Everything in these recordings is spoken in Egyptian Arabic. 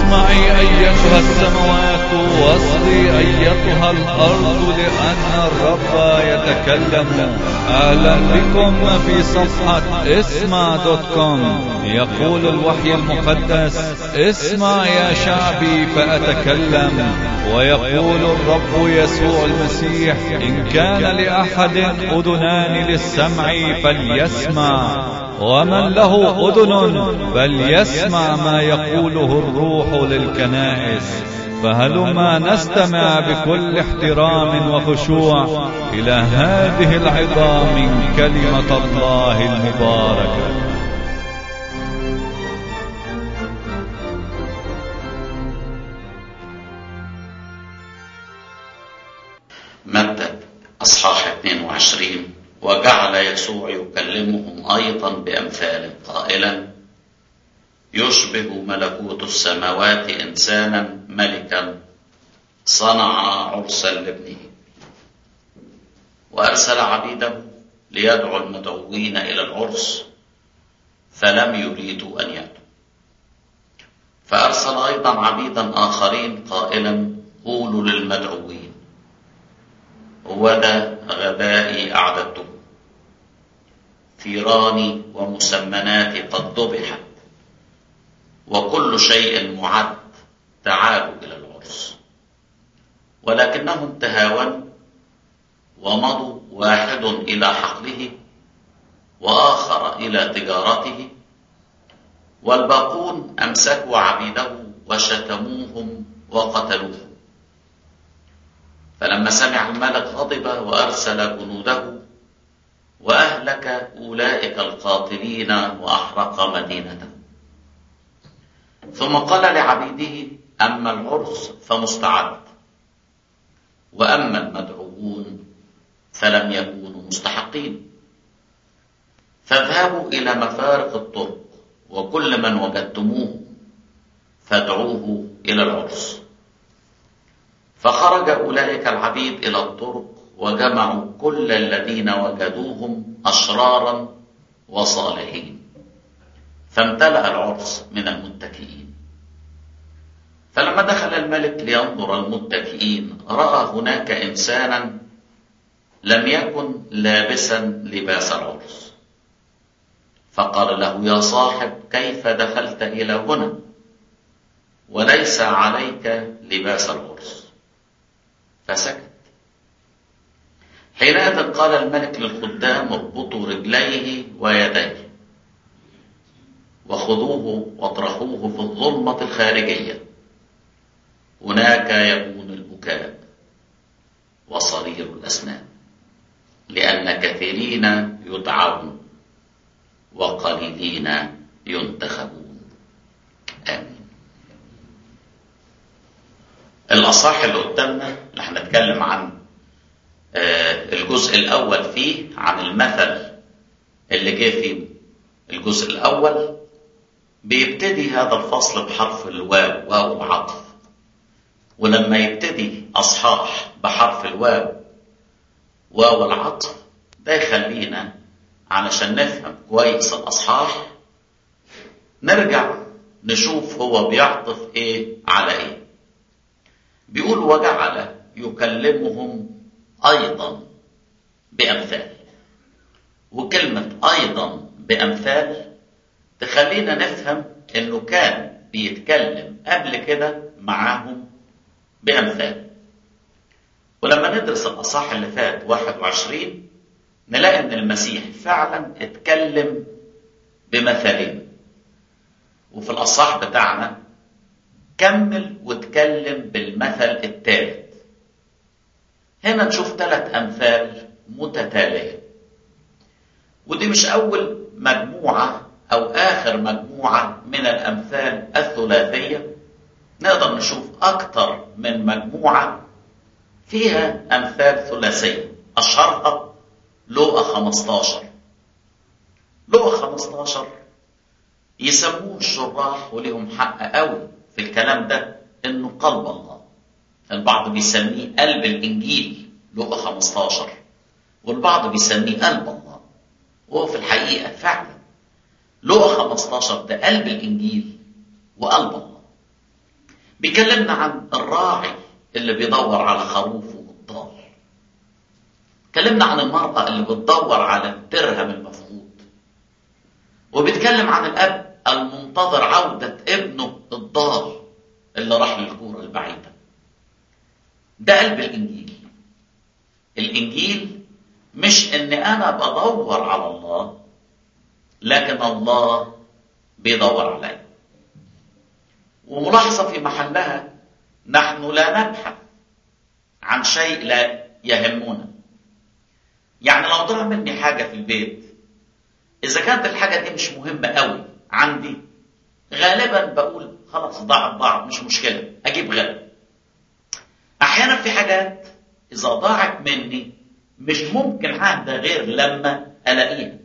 اسمعي أيتها السماوات واصغي أيتها الأرض لأن الرب يتكلم أهلا بكم في صفحة اسمع دوت كوم يقول الوحي المقدس اسمع يا شعبي فأتكلم ويقول الرب يسوع المسيح إن كان لأحد أذنان للسمع فليسمع ومن له أذن فليسمع ما يقوله الروح للكنائس فهلما نستمع بكل احترام وخشوع إلى هذه العظام من كلمة الله المباركة متى أصحاح 22 وجعل يسوع يكلمهم أيضا بأمثال قائلا يشبه ملكوت السماوات إنسانا ملكا صنع عرسا لابنه وأرسل عبيده ليدعو المدعوين إلى العرس فلم يريدوا أن يأتوا فأرسل أيضا عبيدا آخرين قائلا قولوا للمدعوين وذا غبائي أعددته ثيراني ومسمناتي قد ذبحت وكل شيء معد تعالوا إلى العرس ولكنهم تهاونوا ومضوا واحد إلى حقله وآخر إلى تجارته والباقون أمسكوا عبيده وشتموهم وقتلوهم فلما سمع الملك غضب وأرسل جنوده وأهلك أولئك القاتلين وأحرق مدينته ثم قال لعبيده أما العرس فمستعد وأما المدعوون فلم يكونوا مستحقين فاذهبوا إلى مفارق الطرق وكل من وجدتموه فادعوه إلى العرس فخرج أولئك العبيد إلى الطرق وجمعوا كل الذين وجدوهم أشرارا وصالحين فامتلأ العرس من المتكئين فلما دخل الملك لينظر المتكئين رأى هناك إنسانا لم يكن لابسا لباس العرس فقال له يا صاحب كيف دخلت إلى هنا وليس عليك لباس العرس فسكت حينئذ قال الملك للخدام اربطوا رجليه ويديه وخذوه واطرحوه في الظلمة الخارجية هناك يكون البكاء وصرير الأسنان لأن كثيرين يدعون وقليلين ينتخبون آمين الأصح اللي قدامنا اللي هنتكلم عن الجزء الأول فيه عن المثل اللي جه في الجزء الأول بيبتدي هذا الفصل بحرف الواو واو العطف ولما يبتدي أصحاح بحرف الواو واو العطف ده يخلينا علشان نفهم كويس الأصحاح نرجع نشوف هو بيعطف ايه على ايه بيقول وجعل يكلمهم ايضا بامثال وكلمه ايضا بامثال تخلينا نفهم انه كان بيتكلم قبل كده معاهم بامثال ولما ندرس الاصح اللي فات 21 نلاقي ان المسيح فعلا اتكلم بمثالين وفي الاصح بتاعنا كمل واتكلم بالمثل الثالث هنا نشوف ثلاث امثال متتاليه ودي مش اول مجموعه او اخر مجموعه من الامثال الثلاثيه نقدر نشوف اكتر من مجموعه فيها امثال ثلاثيه اشهرها لوقا 15 لوقا 15 يسموه الشراح وليهم حق قوي في الكلام ده انه قلب الله البعض بيسميه قلب الانجيل لوقا 15 والبعض بيسميه قلب الله وهو في الحقيقه فعلا لوقا 15 ده قلب الانجيل وقلب الله بيكلمنا عن الراعي اللي بيدور على خروفه الضال اتكلمنا عن المرأة اللي بتدور على الدرهم المفقود وبيتكلم عن الأب المنتظر عودة ابنه الضال اللي راح للكورة البعيدة ده قلب الإنجيل الإنجيل مش إن أنا بدور على الله لكن الله بيدور عليا وملاحظة في محلها نحن لا نبحث عن شيء لا يهمنا يعني لو ضاع مني حاجة في البيت إذا كانت الحاجة دي مش مهمة قوي عندي غالبا بقول خلاص ضاعت ضاعت مش مشكلة أجيب غيرها أحيانا في حاجات إذا ضاعت مني مش ممكن عهد غير لما ألاقيها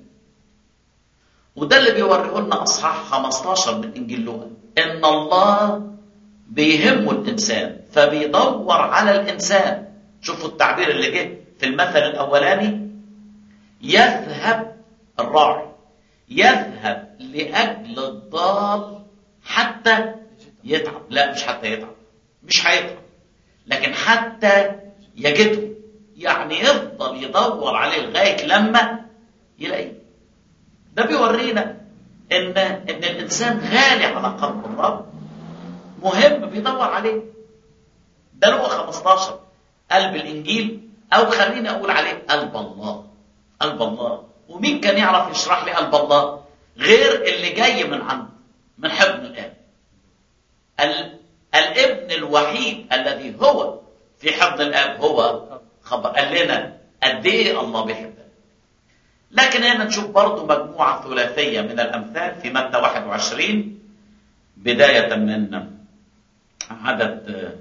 وده اللي بيوريه لنا أصحاح 15 من إنجيل لوقا إن الله بيهمه الإنسان فبيدور على الإنسان شوفوا التعبير اللي جه في المثل الأولاني يذهب الراعي يذهب لأجل الضال حتى يتعب لا مش حتى يتعب مش هيتعب لكن حتى يجده يعني يفضل يدور عليه لغاية لما يلاقيه ده بيورينا ان ان الانسان غالي على قلب الرب مهم بيدور عليه ده لغه 15 قلب الانجيل او خليني اقول عليه قلب الله قلب الله ومين كان يعرف يشرح لي قلب الله غير اللي جاي من عند من حضن الاب ال... الابن الوحيد الذي هو في حضن الاب هو خبر قال لنا قد ايه الله بيحبنا لكن هنا نشوف برضه مجموعة ثلاثية من الأمثال في متى 21 بداية من عدد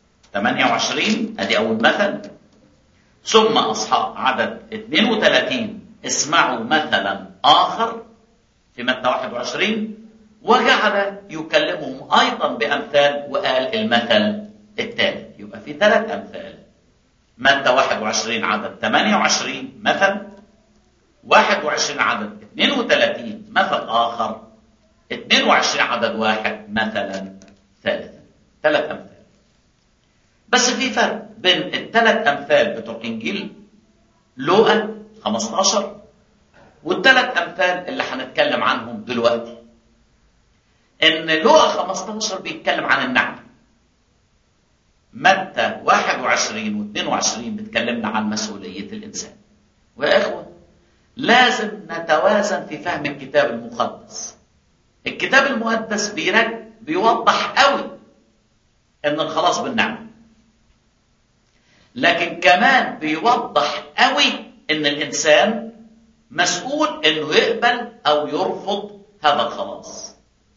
28 أدي أول مثل ثم أصحاب عدد 32 اسمعوا مثلا آخر في متى 21 وجعل يكلمهم أيضا بأمثال وقال المثل الثالث يبقى في ثلاث أمثال متى 21 عدد 28 مثل 21 عدد 32 مثل آخر 22 عدد واحد مثلا ثالثا ثلاث أمثال بس في فرق بين الثلاث أمثال بتوع إنجيل لوقا 15 والثلاث أمثال اللي هنتكلم عنهم دلوقتي إن لوقا 15 بيتكلم عن النعمة متى 21 و22 بتكلمنا عن مسؤولية الإنسان ويا إخوة لازم نتوازن في فهم الكتاب المقدس الكتاب المقدس بيرج بيوضح قوي ان الخلاص بالنعمه لكن كمان بيوضح قوي ان الانسان مسؤول انه يقبل او يرفض هذا الخلاص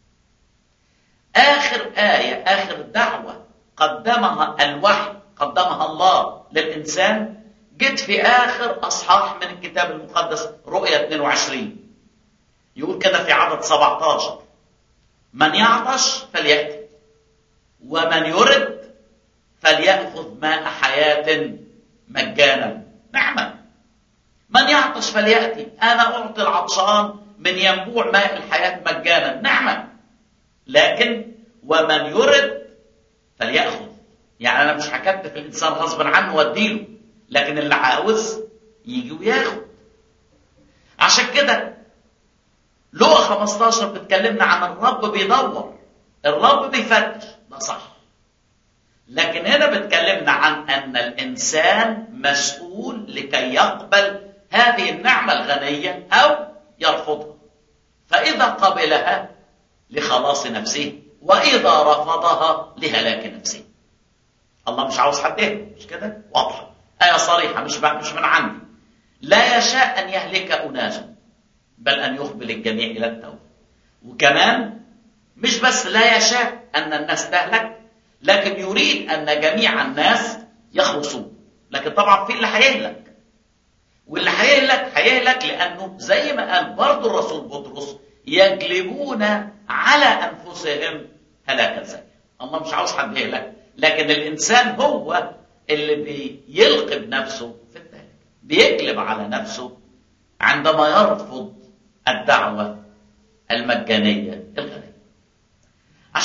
اخر ايه اخر دعوه قدمها الوحي قدمها الله للانسان جيت في آخر أصحاح من الكتاب المقدس رؤية 22 يقول كده في عدد 17 من يعطش فليأتي ومن يرد فليأخذ ماء حياة مجانا نعمة من يعطش فليأتي أنا أعطي العطشان من ينبوع ماء الحياة مجانا نعمة لكن ومن يرد فليأخذ يعني أنا مش هكتف الإنسان غصبا عنه وأديله لكن اللي عاوز يجي وياخد عشان كده لوقا 15 بتكلمنا عن الرب بيدور الرب بيفتش ده صح لكن هنا بتكلمنا عن ان الانسان مسؤول لكي يقبل هذه النعمه الغنيه او يرفضها فاذا قبلها لخلاص نفسه واذا رفضها لهلاك نفسه الله مش عاوز حد يهلك مش كده واضحه آية صريحة مش مش من عندي لا يشاء أن يهلك أناسا بل أن يقبل الجميع إلى التوبة وكمان مش بس لا يشاء أن الناس تهلك لكن يريد أن جميع الناس يخلصون لكن طبعا في اللي هيهلك واللي هيهلك هيهلك لأنه زي ما قال برضه الرسول بطرس يجلبون على أنفسهم هلاكا زي الله مش عاوز حد يهلك لكن الإنسان هو اللي بيلقي بنفسه في التهلكة بيقلب على نفسه عندما يرفض الدعوة المجانية الغنية عشان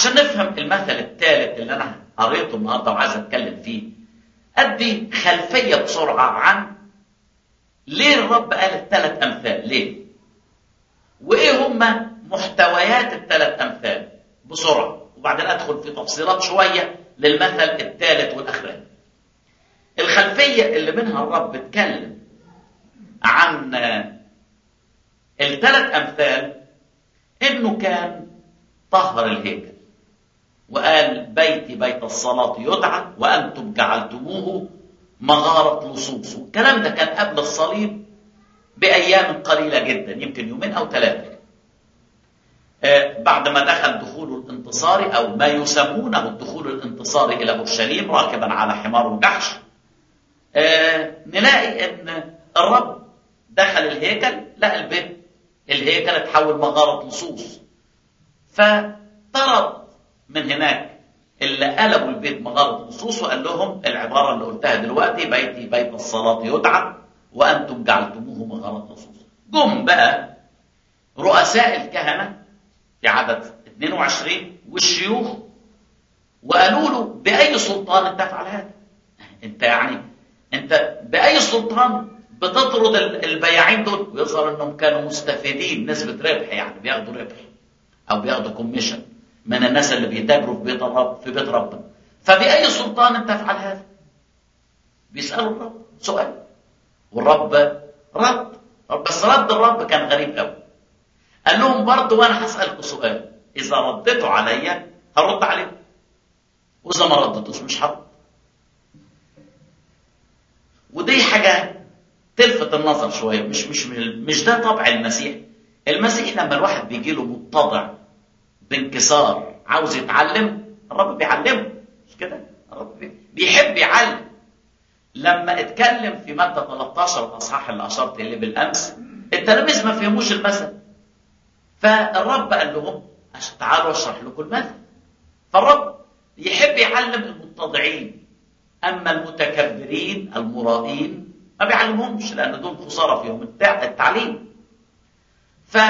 عشان نفهم المثل الثالث اللي انا قريته النهارده وعايز اتكلم فيه ادي خلفيه بسرعه عن ليه الرب قال الثلاث امثال ليه وايه هما محتويات الثلاث امثال بسرعه وبعدين ادخل في تفصيلات شويه للمثل الثالث والاخراني الخلفيه اللي منها الرب اتكلم عن الثلاث امثال انه كان طهر الهيكل وقال بيتي بيت الصلاة يدعى وأنتم جعلتموه مغارة لصوص والكلام ده كان قبل الصليب بأيام قليلة جدا يمكن يومين أو ثلاثة آه بعد ما دخل دخوله الانتصاري أو ما يسمونه الدخول الانتصاري إلى أورشليم راكبا على حمار وجحش آه نلاقي أن الرب دخل الهيكل لقى البيت الهيكل اتحول مغارة لصوص فطرد من هناك اللي قلبوا البيت مغارة لصوص وقال لهم العبارة اللي قلتها دلوقتي بيتي بيت الصلاة يدعى وأنتم جعلتموه مغارة لصوص جم بقى رؤساء الكهنة في عدد 22 والشيوخ وقالوا له بأي سلطان انت تفعل هذا؟ انت يعني انت بأي سلطان بتطرد البياعين دول ويظهر انهم كانوا مستفيدين نسبة ربح يعني بياخدوا ربح او بياخدوا كوميشن من الناس اللي بيتاجروا في بيت الرب في بيت ربنا فبأي سلطان انت تفعل هذا؟ بيسألوا الرب سؤال والرب رد بس رد الرب كان غريب قوي قال لهم برضه وانا هسألكم سؤال إذا رديتوا عليا هرد عليكم وإذا ما ردتوش مش هرد ودي حاجة تلفت النظر شوية مش مش مش ده طبع المسيح المسيح لما الواحد بيجي له متضع بانكسار عاوز يتعلم الرب بيعلمه مش كده الرب بيحب يعلم لما اتكلم في مادة 13 الاصحاح اللي اشرت اليه بالامس التلاميذ ما فهموش المثل فالرب قال لهم تعالوا اشرح لكم المثل فالرب يحب يعلم المتضعين اما المتكبرين المرائين ما بيعلمهمش لان دول خساره فيهم التعليم ف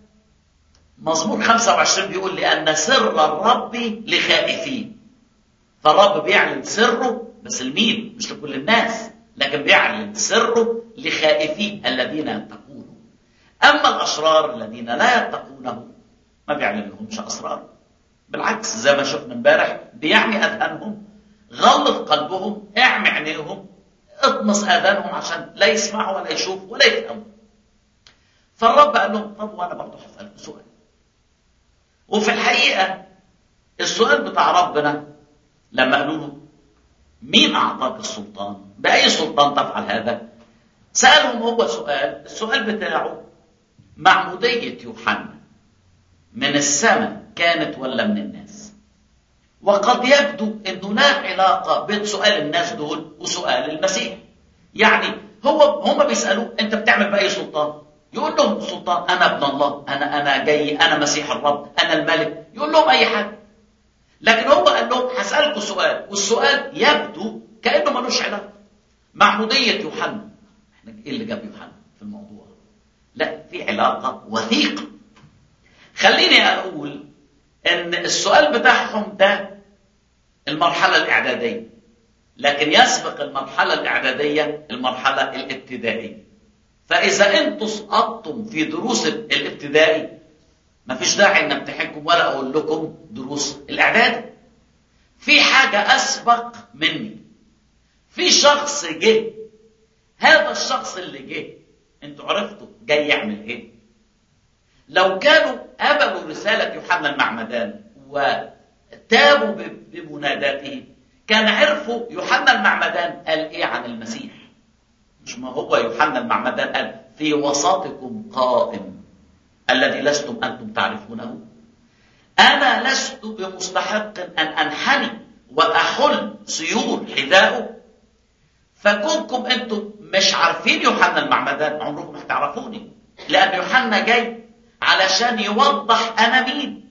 مزمور 25 بيقول لأن سر الرب لخائفين فالرب بيعلن سره بس لمين؟ مش لكل الناس لكن بيعلن سره لخائفين الذين يتقونه أما الأشرار الذين لا يتقونه ما بيعلن لهمش أسرار بالعكس زي ما شفنا امبارح بيعمي أذهانهم غلط قلبهم اعمي عينيهم اطمس آذانهم عشان لا يسمعوا ولا يشوفوا ولا يفهموا فالرب قال لهم طب وانا برضه هسألكم سؤال وفي الحقيقة السؤال بتاع ربنا لما قالوا له مين أعطاك السلطان؟ بأي سلطان تفعل هذا؟ سألهم هو سؤال السؤال بتاعه معمودية يوحنا من السماء كانت ولا من الناس؟ وقد يبدو انه لا علاقه بين سؤال الناس دول وسؤال المسيح. يعني هو هم بيسالوه انت بتعمل باي سلطان؟ يقول لهم السلطان انا ابن الله انا انا جاي انا مسيح الرب انا الملك يقول لهم اي حاجه لكن هو قال لهم هسالكم سؤال والسؤال يبدو كانه ملوش علاقه معموديه يوحنا احنا ايه اللي جاب يوحنا في الموضوع لا في علاقه وثيقه خليني اقول ان السؤال بتاعهم ده المرحله الاعداديه لكن يسبق المرحله الاعداديه المرحله الابتدائيه فإذا أنتم سقطتم في دروس الابتدائي ما فيش داعي ان امتحنكم ولا اقول لكم دروس الاعداد في حاجه اسبق مني في شخص جه هذا الشخص اللي جه انتوا عرفتوا جاي يعمل ايه لو كانوا قبلوا رساله يوحنا المعمدان وتابوا بمناداته كان عرفوا يوحنا المعمدان قال ايه عن المسيح مش ما هو يوحنا المعمدان قال في وسطكم قائم الذي لستم انتم تعرفونه انا لست بمستحق ان انحني واحل سيور حذائه فكونكم انتم مش عارفين يوحنا المعمدان عمركم ما هتعرفوني لان يوحنا جاي علشان يوضح انا مين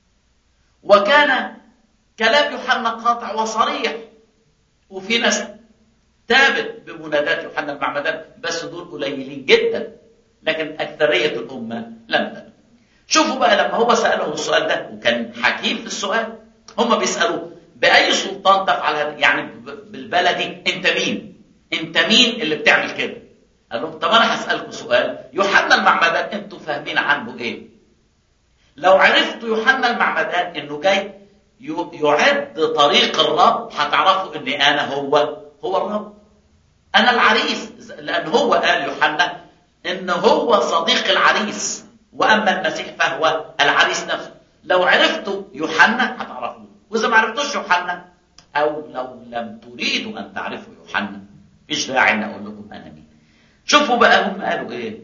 وكان كلام يوحنا قاطع وصريح وفي ناس تابت بمنادات يوحنا المعمدان بس دول قليلين جدا لكن أكثرية الأمة لم تتب شوفوا بقى لما هو سأله السؤال ده وكان حكيم في السؤال هم بيسألوه بأي سلطان تفعل هذا يعني بالبلدي أنت مين أنت مين اللي بتعمل كده قال لهم طب أنا هسألكم سؤال يوحنا المعمدان أنتوا فاهمين عنه إيه لو عرفتوا يوحنا المعمدان إنه جاي يعد طريق الرب هتعرفوا إن أنا هو هو الرب أنا العريس لأن هو قال يوحنا إن هو صديق العريس وأما المسيح فهو العريس نفسه لو عرفتوا يوحنا هتعرفوه وإذا ما عرفتوش يوحنا أو لو لم تريدوا أن تعرفوا يوحنا مفيش داعي أن أقول لكم أنا مين شوفوا بقى هم قالوا إيه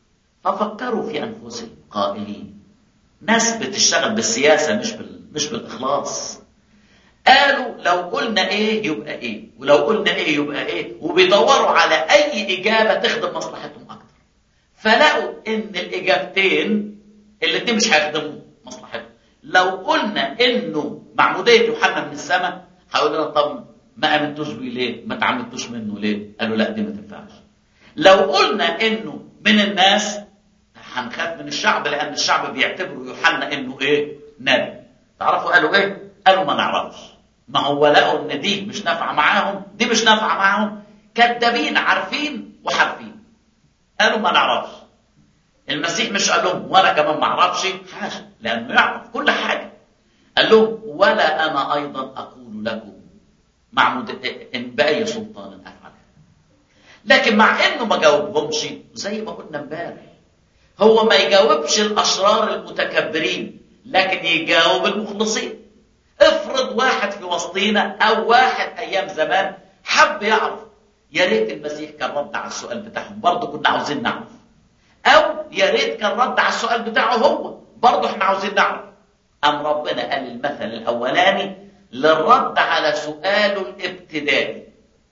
ففكروا في أنفسهم قائلين ناس بتشتغل بالسياسة مش بال... مش بالإخلاص قالوا لو قلنا ايه يبقى ايه ولو قلنا ايه يبقى ايه وبيدوروا على اي اجابه تخدم مصلحتهم اكتر فلقوا ان الاجابتين الاثنين مش هيخدموا مصلحتهم لو قلنا انه معموديه يوحنا من السماء هيقول لنا طب ما امنتوش بيه ليه؟ ما تعمدتوش منه ليه؟ قالوا لا دي ما تنفعش. لو قلنا انه من الناس هنخاف من الشعب لان الشعب بيعتبروا يوحنا انه ايه؟ نبي. تعرفوا قالوا ايه؟ قالوا ما نعرفش. ما هو لقوا ان دي مش نافعه معاهم، دي مش نافعه معاهم، كذابين عارفين وحارفين. قالوا ما نعرفش. المسيح مش قال لهم وانا كمان ما اعرفش حاجه لانه يعرف كل حاجه. قال لهم ولا انا ايضا اقول لكم معمود ان باي سلطان افعل لكن مع انه ما جاوبهمش زي ما قلنا امبارح هو ما يجاوبش الاشرار المتكبرين لكن يجاوب المخلصين افرض واحد في وسطينا او واحد ايام زمان حب يعرف يا ريت المسيح كان رد على السؤال بتاعهم برضه كنا عاوزين نعرف او يا ريت كان رد على السؤال بتاعه هو برضه احنا عاوزين نعرف ام ربنا قال المثل الاولاني للرد على سؤاله الابتدائي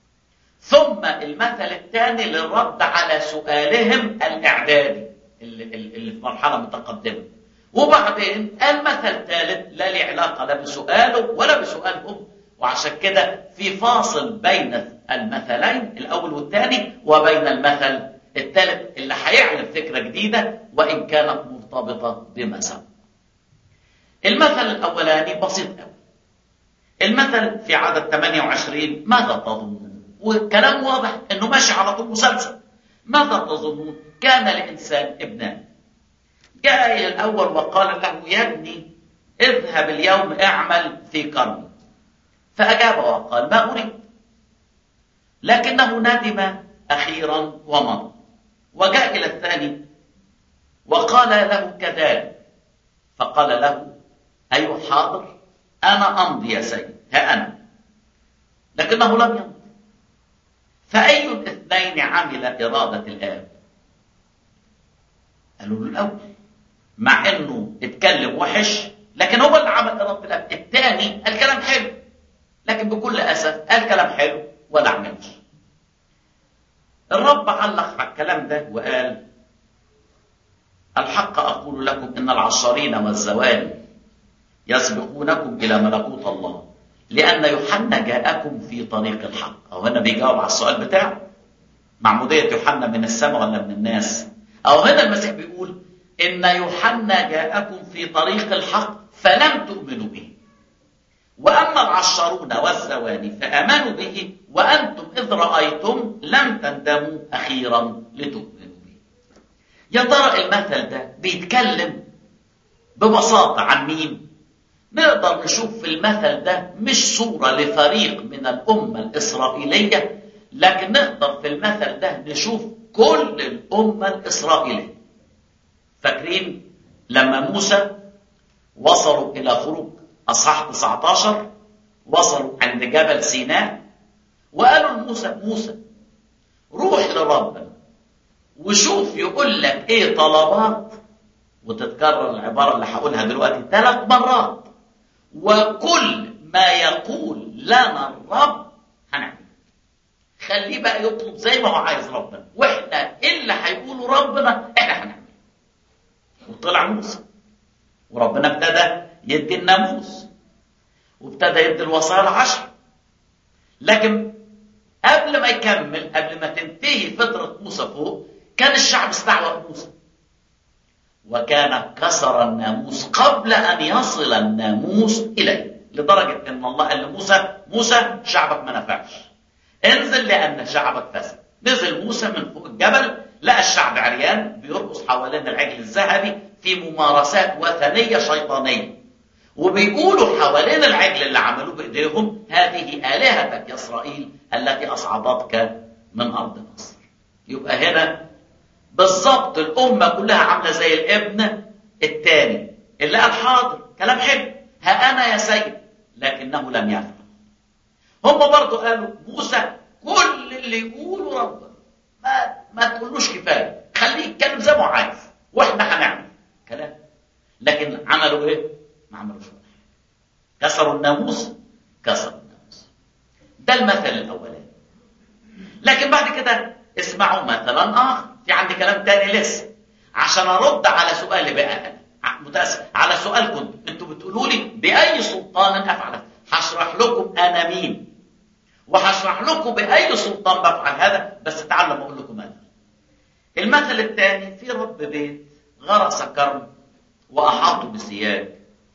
ثم المثل الثاني للرد على سؤالهم الاعدادي اللي, اللي في مرحله متقدمه وبعدين المثل ثالث لا له علاقه لا بسؤاله ولا بسؤالهم وعشان كده في فاصل بين المثلين الاول والثاني وبين المثل الثالث اللي هيعلن فكره جديده وان كانت مرتبطه بما سبق. المثل الاولاني بسيط قوي. المثل في عدد 28 ماذا تظنون؟ والكلام واضح انه ماشي على طول مسلسل. ماذا تظنون؟ كان لانسان ابنان. جاء الى الاول وقال له يا ابني اذهب اليوم اعمل في كرمي. فاجاب وقال ما اريد. لكنه ندم اخيرا ومضى. وجاء الى الثاني وقال له كذلك. فقال له ايها حاضر أنا أمضي يا سيد ها أنا لكنه لم يمضي فأي الاثنين عمل إرادة الآب قالوا له الأول مع إنه اتكلم وحش لكن هو اللي عمل إرادة الآب الثاني قال كلام حلو لكن بكل أسف قال كلام حلو ولا عملش الرب علق على الكلام ده وقال الحق أقول لكم إن العشارين والزواني يسبقونكم إلى ملكوت الله لأن يوحنا جاءكم في طريق الحق أو هنا بيجاوب على السؤال بتاعه معمودية يوحنا من السماء ولا من الناس أو هنا المسيح بيقول إن يوحنا جاءكم في طريق الحق فلم تؤمنوا به وأما العشرون والزواني فآمنوا به وأنتم إذ رأيتم لم تندموا أخيرا لتؤمنوا به يا ترى المثل ده بيتكلم ببساطة عن مين؟ نقدر نشوف في المثل ده مش صورة لفريق من الأمة الإسرائيلية لكن نقدر في المثل ده نشوف كل الأمة الإسرائيلية فاكرين لما موسى وصلوا إلى خروج أصحاح 19 وصلوا عند جبل سيناء وقالوا لموسى موسى روح لربنا وشوف يقول لك ايه طلبات وتتكرر العبارة اللي هقولها دلوقتي ثلاث مرات وكل ما يقول لنا الرب هنعمل خليه بقى يطلب زي ما هو عايز ربنا واحنا اللي هيقوله ربنا احنا هنعمل وطلع موسى وربنا ابتدى يدي الناموس وابتدى يدي الوصايا العشر لكن قبل ما يكمل قبل ما تنتهي فترة موسى فوق كان الشعب استعوى موسى وكان كسر الناموس قبل أن يصل الناموس إليه لدرجة أن الله قال لموسى موسى شعبك ما نفعش انزل لأن شعبك فسد نزل موسى من فوق الجبل لقى الشعب عريان بيرقص حوالين العجل الذهبي في ممارسات وثنية شيطانية وبيقولوا حوالين العجل اللي عملوه بإيديهم هذه آلهتك يا إسرائيل التي أصعدتك من أرض مصر يبقى هنا بالظبط الأمة كلها عاملة زي الابن الثاني اللي قال حاضر كلام حلو ها أنا يا سيد لكنه لم يفعل هم برضو قالوا موسى كل اللي يقوله ربنا ما ما تقولوش كفايه خليه يتكلم زي ما هو عايز واحنا هنعمل كلام لكن عملوا ايه؟ ما عملوش ولا حاجه كسروا الناموس كسروا الناموس ده المثل الاولاني لكن بعد كده اسمعوا مثلا اخر في عندي كلام تاني لسه عشان ارد على سؤالي بقى انا متاسف على سؤالكم انتوا بتقولوا لي باي سلطان افعل هشرح لكم انا مين وهشرح لكم باي سلطان بفعل هذا بس تعالوا اقول لكم مثل المثل الثاني في رب بيت غرس كرم واحاطه بسياج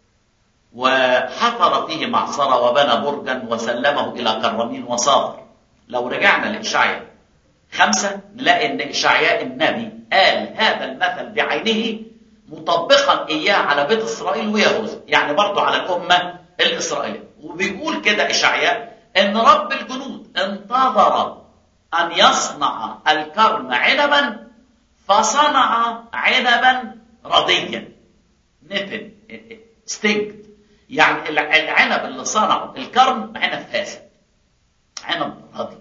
وحفر فيه معصرة وبنى برجا وسلمه إلى كرمين وصافر لو رجعنا لإشعياء خمسة نلاقي إن إشعياء النبي قال هذا المثل بعينه مطبقا إياه على بيت إسرائيل ويهوذا يعني برضه على الأمة الإسرائيلية وبيقول كده إشعياء إن رب الجنود انتظر أن يصنع الكرم عنبا فصنع عنبا رديا نتن ستينكت يعني العنب اللي صنعه الكرم عنب فاسد عنب ردي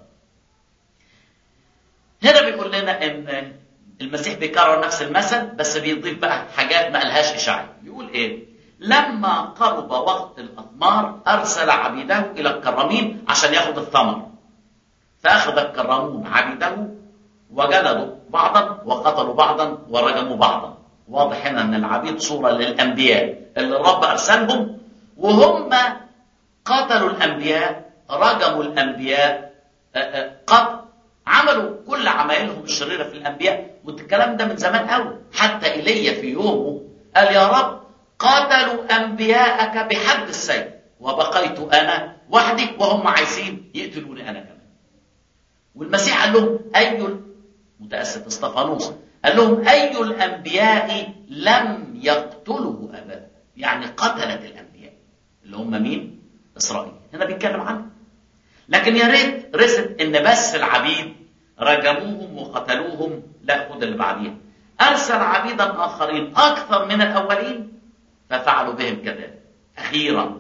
هنا بيقول لنا ان المسيح بيكرر نفس المثل بس بيضيف بقى حاجات ما قالهاش اشعياء بيقول ايه لما قرب وقت الاثمار ارسل عبيده الى الكرامين عشان ياخد الثمر فاخذ الكرامون عبيده وجلدوا بعضا وقتلوا بعضا ورجموا بعضا واضح هنا ان العبيد صوره للانبياء اللي الرب ارسلهم وهم قتلوا الانبياء رجموا الانبياء قتل عملوا كل عمايلهم الشريره في الانبياء والكلام ده من زمان قوي حتى ايليا في يومه قال يا رب قتلوا انبياءك بحد السيف وبقيت انا وحدي وهم عايزين يقتلوني انا كمان والمسيح قال لهم اي متاسف اسطفانوس قال لهم اي الانبياء لم يقتله ابدا يعني قتلت الانبياء اللي هم مين اسرائيل هنا بيتكلم عنه لكن يا ريت رست ان بس العبيد رجموهم وقتلوهم لا خد اللي بعديها ارسل عبيدا اخرين اكثر من الاولين ففعلوا بهم كذلك اخيرا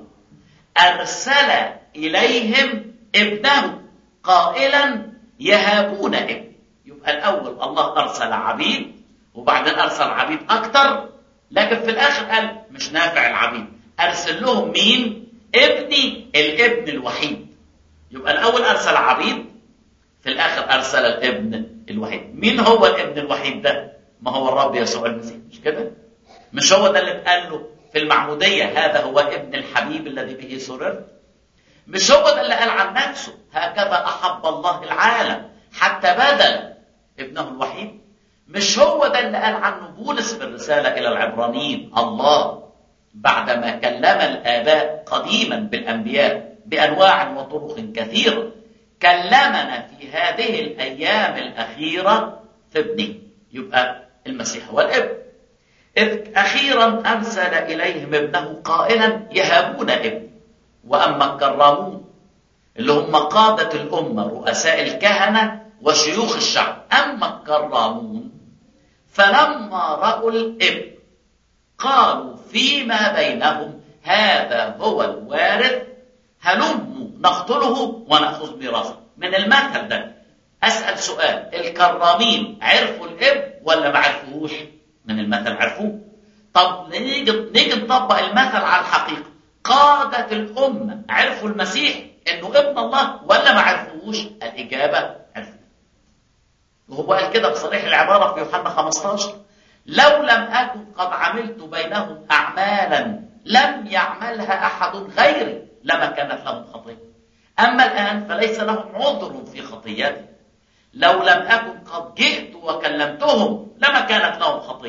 ارسل اليهم ابنه قائلا يهابون ابن يبقى الاول الله ارسل عبيد وبعدين ارسل عبيد اكثر لكن في الاخر قال مش نافع العبيد ارسل لهم مين ابني الابن الوحيد يبقى الاول ارسل عبيد في الاخر ارسل الابن الوحيد مين هو الابن الوحيد ده ما هو الرب يسوع المسيح مش كده مش هو ده اللي اتقال له في المعموديه هذا هو ابن الحبيب الذي به سررت مش هو ده اللي قال عن نفسه هكذا احب الله العالم حتى بذل ابنه الوحيد مش هو ده اللي قال عنه بولس في الرساله الى العبرانيين الله بعدما كلم الاباء قديما بالانبياء بانواع وطرق كثيره كلمنا في هذه الايام الاخيره في ابنه يبقى المسيح هو الابن اذ اخيرا ارسل اليهم ابنه قائلا يهابون ابن واما الكرامون اللي هم قاده الامه رؤساء الكهنه وشيوخ الشعب اما الكرامون فلما راوا الابن قالوا فيما بينهم هذا هو الوارث هلموا نقتله وناخذ ميراثه من المثل ده اسال سؤال الكرامين عرفوا الاب ولا ما عرفوهوش من المثل عرفوه طب نيجي نيجي نطبق المثل على الحقيقه قاده الامه عرفوا المسيح انه ابن الله ولا ما عرفوهوش الاجابه عرفوه وهو قال كده بصريح العباره في يوحنا 15 لو لم اكن قد عملت بينهم اعمالا لم يعملها احد غيري لما كانت لهم خطيه اما الان فليس لهم عذر في خطيتهم لو لم اكن قد جئت وكلمتهم لما كانت لهم خطيه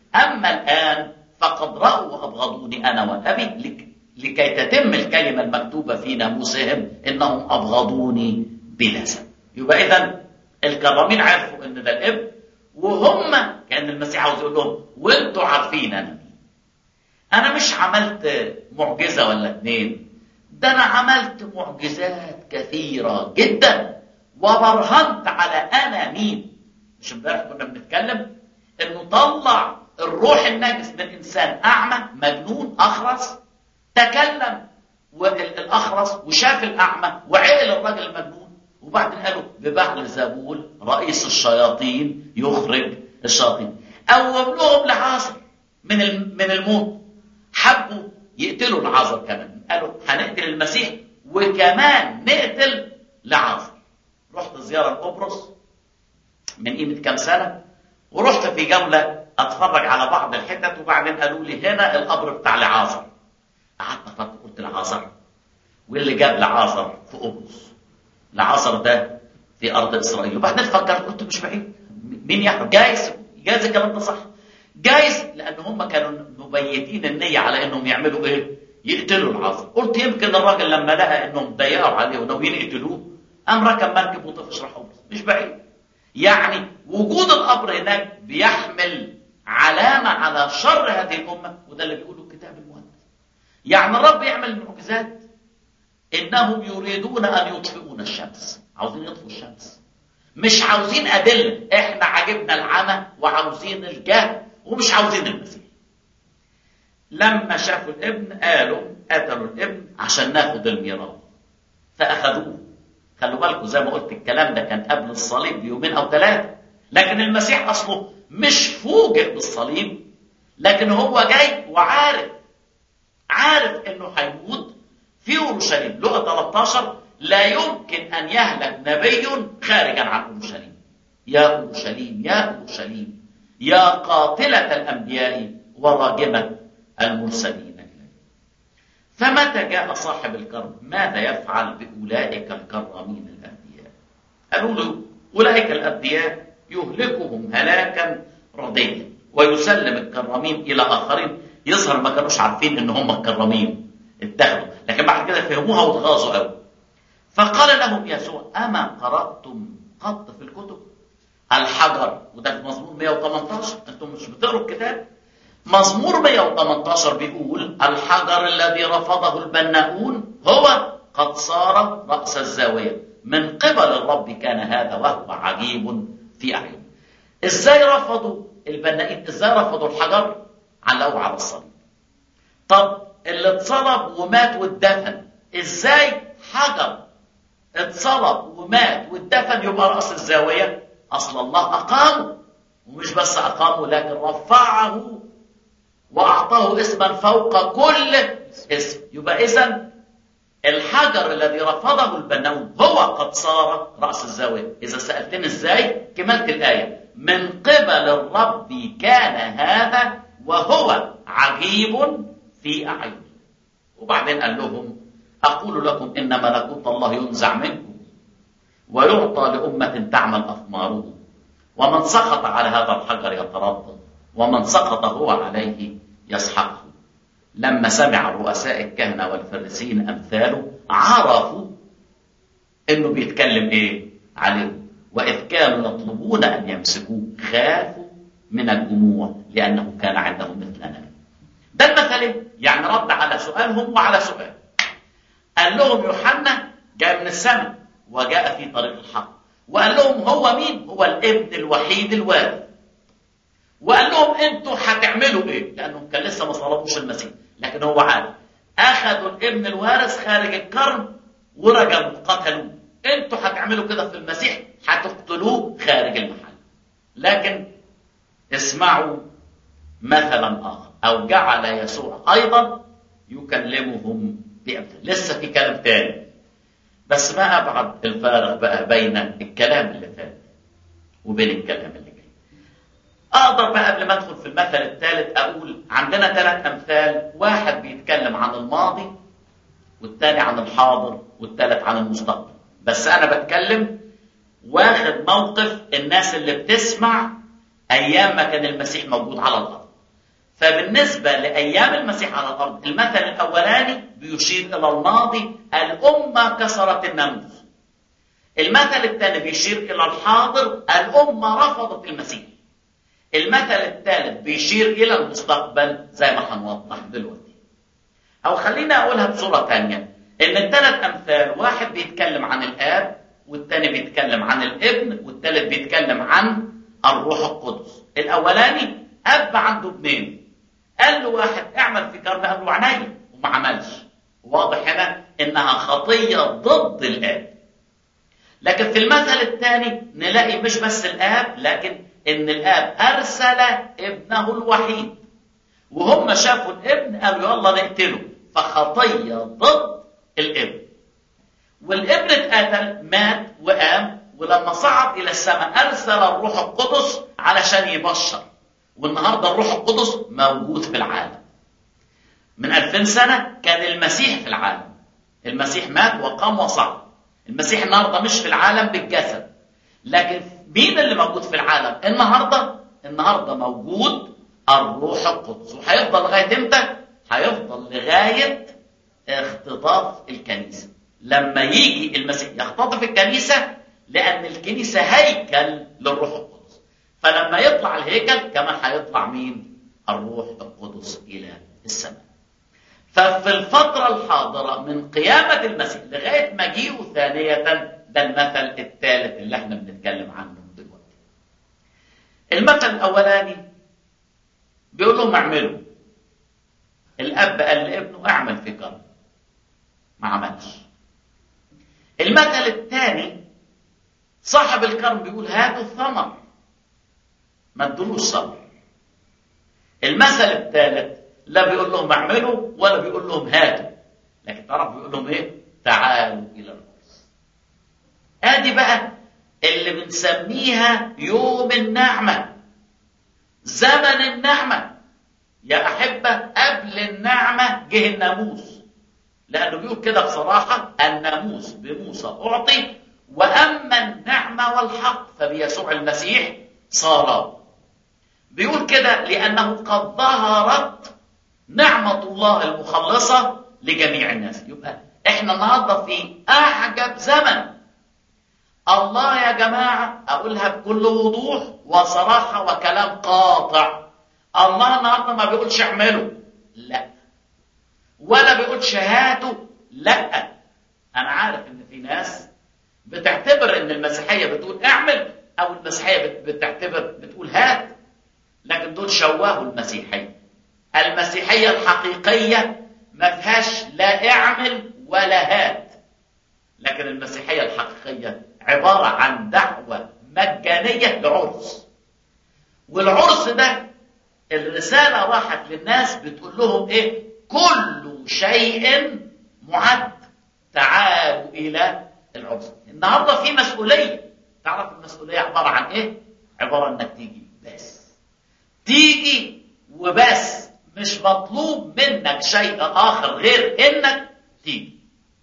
أما الآن فقد رأوا وأبغضوني أنا وأبي لكي تتم الكلمة المكتوبة في ناموسهم إنهم أبغضوني بلا سبب يبقى إذا الكرامين عرفوا إن ده الابن وهم كان المسيح عاوز يقول لهم وانتوا عارفين أنا مين أنا مش عملت معجزة ولا اتنين ده أنا عملت معجزات كثيرة جدا وبرهنت على أنا مين مش امبارح كنا بنتكلم إنه طلع الروح النجس من إنسان أعمى مجنون أخرس تكلم الأخرس وشاف الأعمى وعقل الراجل المجنون وبعدين قالوا ببعل زبول رئيس الشياطين يخرج الشياطين قوم لهم لعازر من من الموت حبوا يقتلوا العازر كمان قالوا هنقتل المسيح وكمان نقتل لعازر رحت زياره لقبرص من قيمه كام سنه ورحت في جوله اتفرج على بعض الحتت وبعدين قالوا لي هنا القبر بتاع لعازر قعدت افكر قلت لعازر واللي جاب لعازر في قبرص لعازر ده في ارض اسرائيل وبعدين فكرت قلت مش بعيد مين يحرق جايز جايز الكلام ده صح جايز لان هم كانوا مبيتين النيه على انهم يعملوا ايه يقتلوا العازر قلت يمكن الراجل لما لقى انهم ضيقوا عليه وناويين يقتلوه قام ركب مركب وطفش راح قبرص مش بعيد يعني وجود القبر هناك بيحمل علامة على شر هذه الأمة وده اللي بيقوله الكتاب المقدس يعني الرب يعمل معجزات إنهم يريدون أن يطفئون الشمس عاوزين يطفئوا الشمس مش عاوزين أدلة إحنا عجبنا العمى وعاوزين الجهل ومش عاوزين المسيح لما شافوا الابن قالوا قتلوا الابن عشان ناخد الميراث فأخذوه خلوا بالكم زي ما قلت الكلام ده كان قبل الصليب بيومين أو ثلاثة لكن المسيح أصله مش فوجئ بالصليب لكن هو جاي وعارف عارف انه هيموت في اورشليم لقى 13 لا يمكن ان يهلك نبي خارجا عن اورشليم يا اورشليم يا اورشليم يا قاتله الانبياء وراجمه المرسلين فمتى جاء صاحب الكرم ماذا يفعل باولئك الكرامين الانبياء قالوا له اولئك الانبياء يهلكهم هلاكا رديا ويسلم الكرامين الى اخرين يظهر ما كانوش عارفين ان هم الكرامين اتخذوا لكن بعد كده فهموها واتغاظوا قوي فقال لهم يسوع اما قراتم قط في الكتب الحجر وده في مزمور 118 انتم مش بتقروا الكتاب مزمور 118 بيقول الحجر الذي رفضه البناؤون هو قد صار راس الزاويه من قبل الرب كان هذا وهو عجيب في أعين إزاي رفضوا البنائين إزاي رفضوا الحجر علقوه على الصليب طب اللي اتصلب ومات واتدفن إزاي حجر اتصلب ومات واتدفن يبقى رأس الزاوية أصل الله أقامه ومش بس أقامه لكن رفعه وأعطاه اسما فوق كل اسم يبقى إذا الحجر الذي رفضه البنون هو قد صار رأس الزاوية إذا سألتني إزاي كملت الآية من قبل الرب كان هذا وهو عجيب في أعين وبعدين قال لهم أقول لكم إن ملكوت الله ينزع منكم ويعطى لأمة تعمل أثماره ومن سقط على هذا الحجر يتردد ومن سقط هو عليه يسحقه لما سمع رؤساء الكهنه والفريسيين امثاله عرفوا انه بيتكلم ايه عليهم واذ كانوا يطلبون ان يمسكوه خافوا من الجموع لانه كان عندهم مثل نبي ده المثل يعني رد على سؤالهم وعلى سؤال قال لهم يوحنا جاء من السماء وجاء في طريق الحق وقال لهم هو مين هو الابن الوحيد الوارث وقال لهم انتوا هتعملوا ايه لانهم كان لسه ما صلبوش المسيح لكن هو عارف اخذوا الابن الوارث خارج الكرم ورجموا قتلوه انتوا هتعملوا كده في المسيح هتقتلوه خارج المحل لكن اسمعوا مثلا اخر او جعل يسوع ايضا يكلمهم بامثال لسه في كلام تاني بس ما ابعد الفارق بقى بين الكلام اللي فات وبين الكلام اللي جاي اقدر بقى قبل ما ادخل في المثل الثالث اقول عندنا ثلاث امثال واحد بيتكلم عن الماضي والثاني عن الحاضر والثالث عن المستقبل بس انا بتكلم واخد موقف الناس اللي بتسمع ايام ما كان المسيح موجود على الارض فبالنسبة لأيام المسيح على الأرض المثل الأولاني بيشير إلى الماضي الأمة كسرت الناموس المثل الثاني بيشير إلى الحاضر الأمة رفضت المسيح المثل الثالث بيشير إلى المستقبل زي ما هنوضح دلوقتي أو خلينا أقولها بصورة ثانية إن الثلاث أمثال واحد بيتكلم عن الآب والثاني بيتكلم عن الابن والثالث بيتكلم عن الروح القدس الأولاني أب عنده ابنين قال له واحد اعمل في كرم قال له عينيا وما عملش واضح هنا انها خطيه ضد الاب لكن في المثل الثاني نلاقي مش بس الاب لكن ان الاب ارسل ابنه الوحيد وهم شافوا الابن قالوا يلا نقتله فخطيه ضد الابن والابن اتقتل مات وقام ولما صعد الى السماء ارسل الروح القدس علشان يبشر والنهارده الروح القدس موجود في العالم من 2000 سنه كان المسيح في العالم المسيح مات وقام وصعد المسيح النهارده مش في العالم بالجسد لكن مين اللي موجود في العالم النهارده النهارده موجود الروح القدس وهيفضل لغايه امتى هيفضل لغايه اختطاف الكنيسه لما يجي المسيح يختطف الكنيسه لان الكنيسه هيكل للروح القدس فلما يطلع الهيكل كمان هيطلع مين الروح القدس الى السماء ففي الفترة الحاضرة من قيامة المسيح لغاية مجيئه ثانية ده المثل الثالث اللي احنا بنتكلم عنه دلوقتي. المثل الأولاني بيقول لهم اعملوا. الأب قال لابنه اعمل في كرم. ما عملش. المثل الثاني صاحب الكرم بيقول هاتوا الثمر. ما ادولوش صبر. المثل الثالث لا بيقول لهم اعملوا ولا بيقول لهم هاتوا لكن تعرف بيقول لهم ايه تعالوا الى الرأس ادي بقى اللي بنسميها يوم النعمة زمن النعمة يا أحبة قبل النعمة جه الناموس لأنه بيقول كده بصراحة الناموس بموسى أعطي وأما النعمة والحق فبيسوع المسيح صار بيقول كده لأنه قد ظهرت نعمة الله المخلصة لجميع الناس يبقى احنا النهارده في اعجب زمن الله يا جماعة اقولها بكل وضوح وصراحة وكلام قاطع الله النهارده ما بيقولش اعملوا لا ولا بيقولش هاتوا لا انا عارف ان في ناس بتعتبر ان المسيحية بتقول اعمل او المسيحية بتعتبر بتقول هات لكن دول شوهوا المسيحية المسيحية الحقيقية ما فيهاش لا اعمل ولا هات لكن المسيحية الحقيقية عبارة عن دعوة مجانية لعرس والعرس ده الرسالة راحت للناس بتقول لهم ايه كل شيء معد تعالوا إلى العرس النهاردة في مسؤولية تعرف المسؤولية عبارة عن ايه عبارة انك تيجي بس تيجي وبس مش مطلوب منك شيء آخر غير إنك تيجي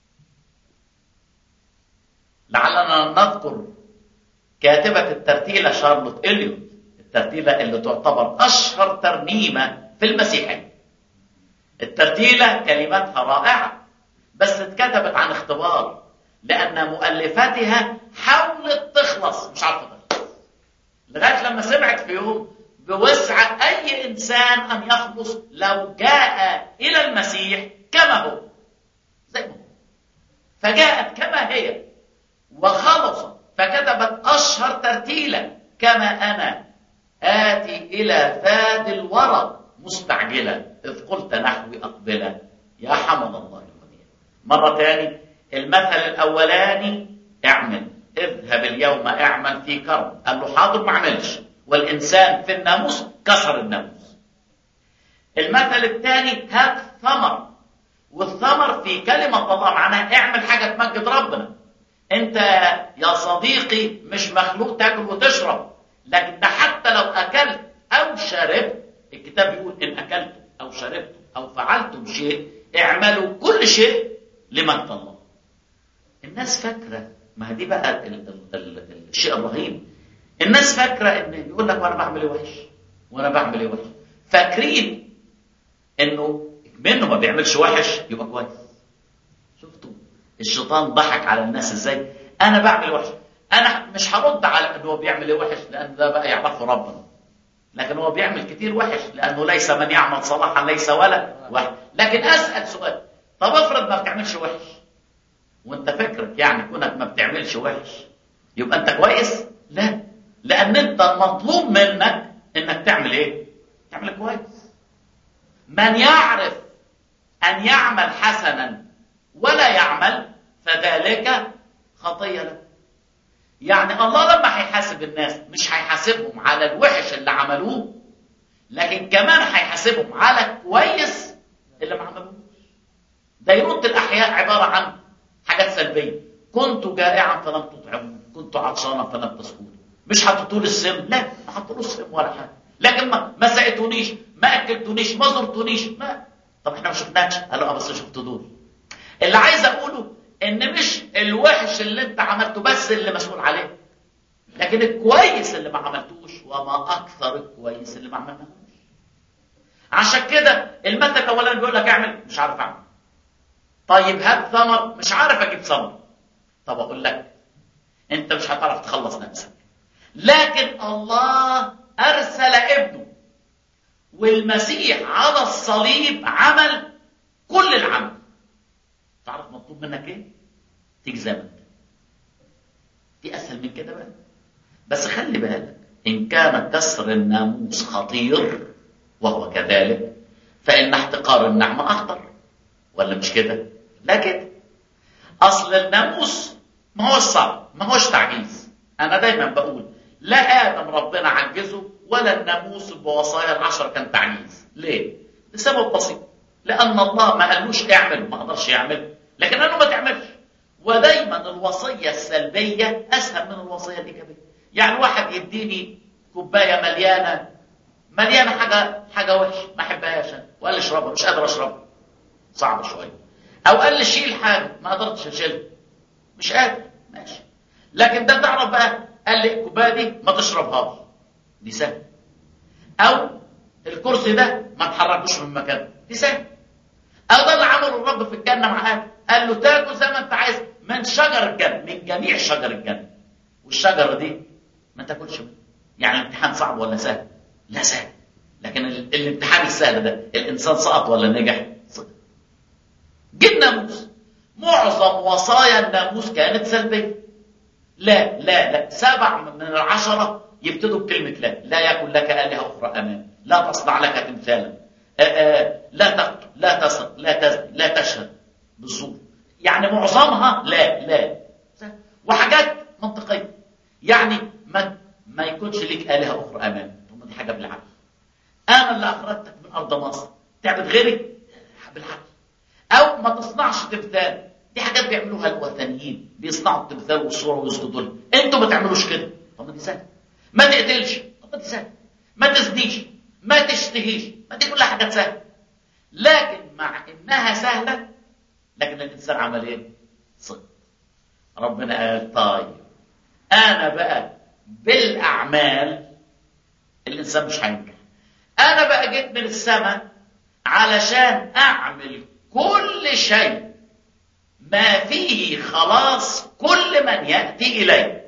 لعلنا نذكر كاتبة الترتيلة شارلوت إليوت الترتيلة اللي تعتبر أشهر ترنيمة في المسيحية الترتيلة كلماتها رائعة بس اتكتبت عن اختبار لأن مؤلفاتها حاولت تخلص مش عارفة تخلص لغاية لما سمعت في يوم بوسع أي إنسان أن يخلص لو جاء إلى المسيح كما هو زي ما هو فجاءت كما هي وخلصت فكتبت أشهر ترتيلة كما أنا آتي إلى فاد الورى مستعجلا إذ قلت نحوي أقبلا يا حمد الله القدير مرة تاني المثل الأولاني اعمل اذهب اليوم اعمل في كرم قال له حاضر ما عملش والإنسان في الناموس كسر الناموس المثل الثاني هات ثمر والثمر في كلمة الله معناها اعمل حاجة تمجد ربنا انت يا صديقي مش مخلوق تاكل وتشرب لكن ده حتى لو اكلت او شربت الكتاب بيقول ان اكلتم او شربتم او فعلتم شيء اعملوا كل شيء لمجد الله الناس فاكره ما دي بقى ال ال ال الشيء الرهيب الناس فاكره ان يقول لك وانا بعمل ايه وحش وانا بعمل ايه وحش فاكرين انه منه ما بيعملش وحش يبقى كويس شفتوا الشيطان ضحك على الناس ازاي انا بعمل وحش انا مش هرد على انه هو بيعمل ايه وحش لان ده بقى يعرفه ربنا لكن هو بيعمل كتير وحش لانه ليس من يعمل صلاحا ليس ولا وحش لكن اسال سؤال طب افرض ما بتعملش وحش وانت فكرك يعني كونك ما بتعملش وحش يبقى انت كويس لا لان انت المطلوب منك انك تعمل ايه تعمل كويس من يعرف ان يعمل حسنا ولا يعمل فذلك خطيه له يعني الله لما هيحاسب الناس مش هيحاسبهم على الوحش اللي عملوه لكن كمان هيحاسبهم على الكويس اللي ما عملوش ده يرد الاحياء عباره عن حاجات سلبيه كنت جائعا فلم تطعموني كنت عطشانا فلم تسقوني مش حطيتوا لي السم لا ما حطيتوش السم ولا حاجه لكن ما ما سقيتونيش ما اكلتونيش ما زرتونيش ما طب احنا ما شفناكش قالوا اه بس شفت دول اللي عايز اقوله ان مش الوحش اللي انت عملته بس اللي مسؤول عليه لكن الكويس اللي ما عملتوش وما اكثر الكويس اللي ما عملناهوش عشان كده المثل الاولاني بيقول لك اعمل مش عارف اعمل طيب هات ثمر مش عارف اجيب ثمر طب اقول لك انت مش هتعرف تخلص نفسك لكن الله ارسل ابنه والمسيح على الصليب عمل كل العمل تعرف مطلوب منك ايه تيجي زي ما انت في اسهل من كده بقى بس خلي بالك ان كان كسر الناموس خطير وهو كذلك فان احتقار النعمه اخطر ولا مش كده لا كده اصل الناموس ما هوش صعب ما هوش تعجيز انا دايما بقول لا ادم ربنا عجزه ولا الناموس بوصايا العشر كان تعجيز ليه لسبب بسيط لان الله ما قالوش اعمل ما قدرش يعمل لكن قال له ما تعملش ودايما الوصيه السلبيه اسهل من الوصيه الايجابيه يعني واحد يديني كوبايه مليانه مليانه حاجه حاجه وحشه ما احبهاش وقال لي اشربها مش قادر اشربها صعبه شويه او قال لي شيل حاجه ما قدرتش اشيلها مش قادر ماشي لكن ده تعرف بقى قال لي الكوبايه دي ما تشربهاش دي سهل او الكرسي ده ما تحركوش من مكانه دي سهل او ده اللي عمله الرب في الجنه مع ادم قال له تاكل زي ما انت عايز من شجر الجنه من جميع شجر الجنه والشجره دي ما تاكلش منها يعني الامتحان صعب ولا سهل لا سهل لكن ال- الامتحان السهل ده الانسان سقط ولا نجح سقط جه الناموس معظم وصايا الناموس كانت سلبيه لا لا لا سبع من العشره يبتدوا بكلمه لا لا يكن لك الهه اخرى امام لا تصنع لك تمثالا آه، آه، لا تقتل لا تسرق لا تزني لا تشهد بالزور يعني معظمها لا لا وحاجات منطقيه يعني ما ما يكونش ليك الهه اخرى امام طب دي حاجه بالعقل انا اللي اخرجتك من ارض مصر تعبد غيري بالعقل او ما تصنعش تمثال دي حاجات بيعملوها الوثنيين بيصنعوا التمثال والصوره ويسجدوا لها انتوا ما تعملوش كده طب ما دي سهله ما تقتلش طب ما دي سهله ما تزنيش ما تشتهيش ما دي كلها حاجات سهله لكن مع انها سهله لكن الانسان عمل ايه صدق ربنا قال طيب انا بقى بالاعمال الانسان مش هينجح انا بقى جيت من السماء علشان اعمل كل شيء ما فيه خلاص كل من ياتي اليه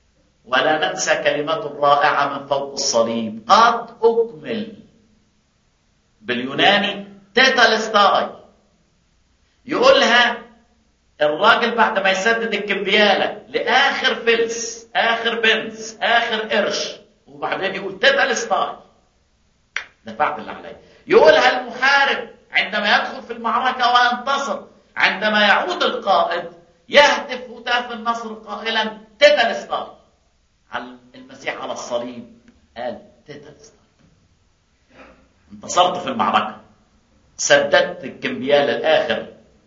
ولا ننسى كلمات رائعه من فوق الصليب قد اكمل باليوناني تيتالستاي يقولها الراجل بعد ما يسدد الكمبياله لاخر فلس اخر بنز اخر قرش وبعدين يقول تيتالستاي دفعت اللي عليا يقولها المحارب عندما يدخل في المعركه وينتصر عندما يعود القائد يهتف هتاف النصر قائلا تيتالستاي على المسيح على الصليب قال تيتالستاي انتصرت في المعركه سددت الكمبيال الاخر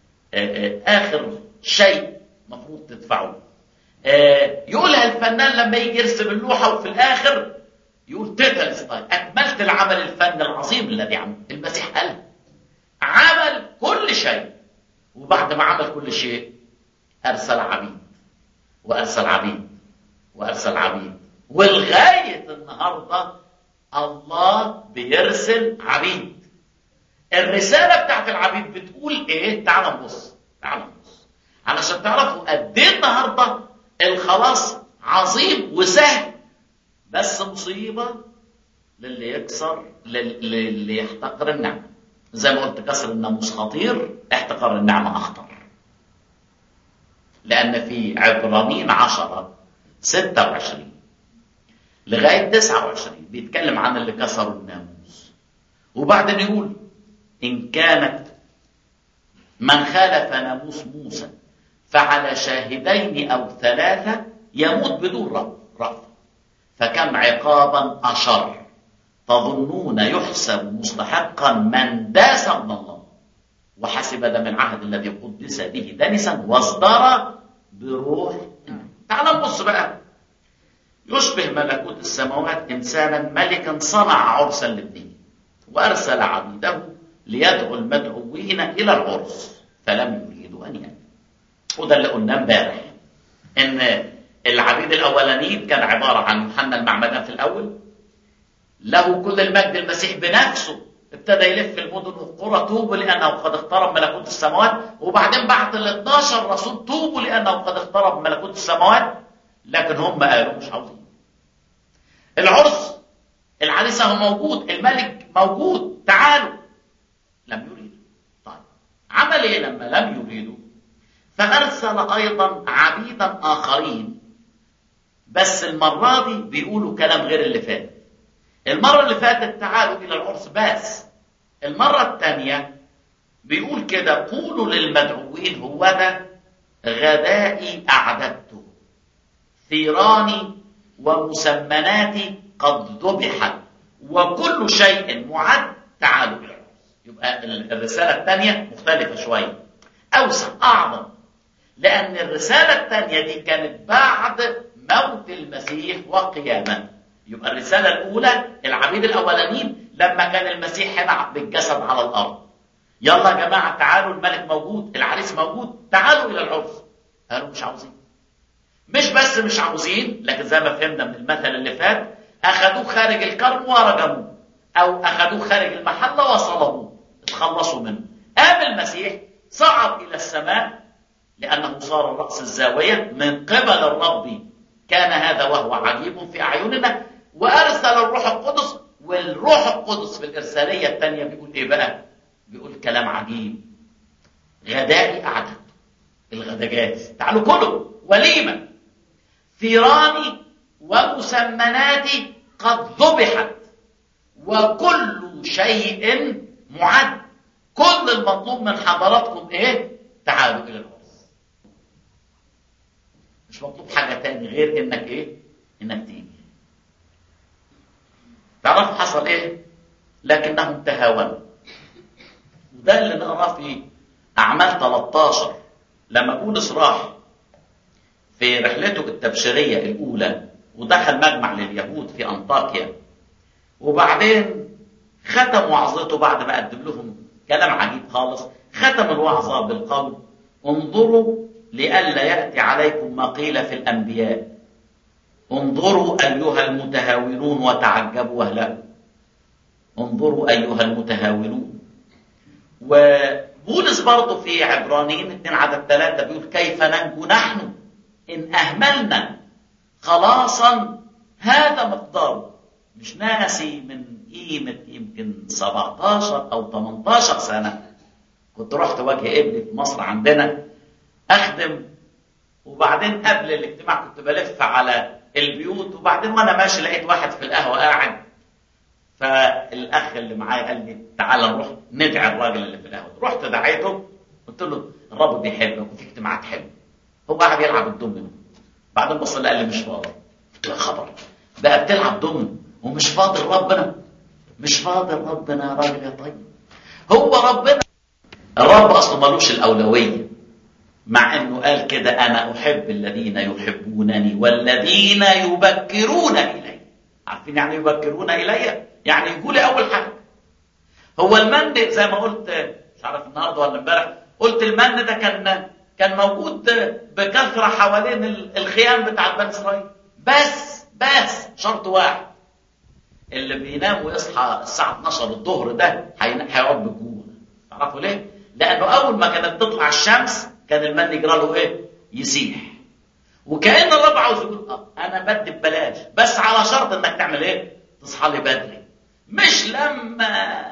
اخر شيء مفروض تدفعه يقولها الفنان لما يجي يرسم اللوحه وفي الاخر يقول تيتالستاي اكملت العمل الفني العظيم الذي عمل المسيح قال عمل كل شيء وبعد ما عمل كل شيء ارسل عبيد وارسل عبيد وارسل عبيد ولغايه النهارده الله بيرسل عبيد الرسالة بتاعت العبيد بتقول ايه تعال نبص تعال نبص علشان تعرفوا قد ايه النهارده الخلاص عظيم وسهل بس مصيبة للي يكسر للي يحتقر النعمة زي ما قلت كسر الناموس خطير احتقار النعمة أخطر لأن في عبرانيين عشرة ستة وعشرين لغاية تسعة وعشرين بيتكلم عن اللي كسروا الناموس وبعدين يقول إن كانت من خالف ناموس موسى فعلى شاهدين أو ثلاثة يموت بدون رأف فكم عقابا أشر تظنون يحسب مستحقا من داس من الله وحسب دم العهد الذي قدس به دنسا واصدر بروح تعال نبص بقى يشبه ملكوت السماوات انسانا ملكا صنع عرسا لابنه وارسل عبيده ليدعو المدعوين الى العرس فلم يريدوا ان يأتوا وده اللي قلناه امبارح ان العبيد الاولانيين كان عباره عن يوحنا المعمدان في الاول له كل المجد المسيح بنفسه ابتدى يلف المدن والقرى توبوا لانه قد اقترب ملكوت السماوات وبعدين بعت ال 12 رسول توبوا لانه قد اقترب ملكوت السماوات لكن هم قالوا مش عاوزين العرس العريس هو موجود الملك موجود تعالوا لم يريدوا طيب عمل ايه لما لم يريدوا فارسل ايضا عبيدا اخرين بس المره دي بيقولوا كلام غير اللي فات المره اللي فاتت تعالوا الى العرس بس المره الثانيه بيقول كده قولوا للمدعوين هو ده غدائي اعددته ثيراني ومسمناتي قد ذبحت وكل شيء معد تعالوا الى العرس يبقى الرساله الثانيه مختلفه شويه اوسع اعظم لان الرساله الثانيه دي كانت بعد موت المسيح وقيامته يبقى الرساله الاولى العبيد الاولانيين لما كان المسيح هنا بالجسد على الارض يلا يا جماعه تعالوا الملك موجود العريس موجود تعالوا الى العرس قالوا مش عاوزين مش بس مش عاوزين لكن زي ما فهمنا من المثل اللي فات اخذوه خارج الكرم ورجموه او اخذوه خارج المحله وصلبوه اتخلصوا منه قام المسيح صعد الى السماء لانه صار راس الزاويه من قبل الرب كان هذا وهو عجيب في اعيننا وارسل الروح القدس والروح القدس في الارساليه الثانيه بيقول ايه بقى؟ بيقول كلام عجيب غدائي اعدد الغدجات تعالوا كلوا وليمه ثيراني ومسمناتي قد ذبحت وكل شيء معد كل المطلوب من حضراتكم ايه؟ تعالوا الى العرس مش مطلوب حاجه تاني غير انك ايه؟ انك تيجي تعرفوا حصل ايه؟ لكنهم تهاونوا ده اللي نقراه في اعمال 13 لما بولس راح في رحلته التبشيريه الاولى ودخل مجمع لليهود في انطاكيا وبعدين ختم وعظته بعد ما قدم لهم كلام عجيب خالص ختم الوعظه بالقول انظروا لئلا ياتي عليكم ما قيل في الانبياء انظروا ايها المتهاونون وتعجبوا واهلأوا انظروا ايها المتهاونون وبولس برضه في عبرانيين 2 عدد 3 بيقول كيف ننجو نحن ان اهملنا خلاصا هذا مقداره مش ناسي من قيمة يمكن 17 أو 18 سنة كنت رحت وجه ابني في مصر عندنا أخدم وبعدين قبل الاجتماع كنت بلف على البيوت وبعدين وأنا ماشي لقيت واحد في القهوة قاعد فالأخ اللي معايا قال لي تعالى نروح ندعي الراجل اللي في القهوة رحت دعيته قلت له الرب بيحبك وفي اجتماعات حلوة هو قاعد يلعب الدومينو بعدين بص لي قال لي مش فاضي قلت له خبر بقى بتلعب دومينو ومش فاضل ربنا مش فاضل ربنا يا راجل يا طيب هو ربنا الرب اصله ملوش الاولويه مع انه قال كده انا احب الذين يحبونني والذين يبكرون الي عارفين يعني يبكرون الي يعني يقول اول حاجه هو المن زي ما قلت مش عارف النهارده ولا امبارح قلت المن ده كان كان موجود بكثره حوالين الخيام بتاع بني اسرائيل بس بس شرط واحد اللي بينام ويصحى الساعة 12 الظهر ده هيقعد بالجوع تعرفوا ليه؟ لانه اول ما كانت تطلع الشمس كان المن يجرى له ايه؟ يسيح وكان الرب عاوز يقول اه انا بدي ببلاش بس على شرط انك تعمل ايه؟ تصحى لي بدري مش لما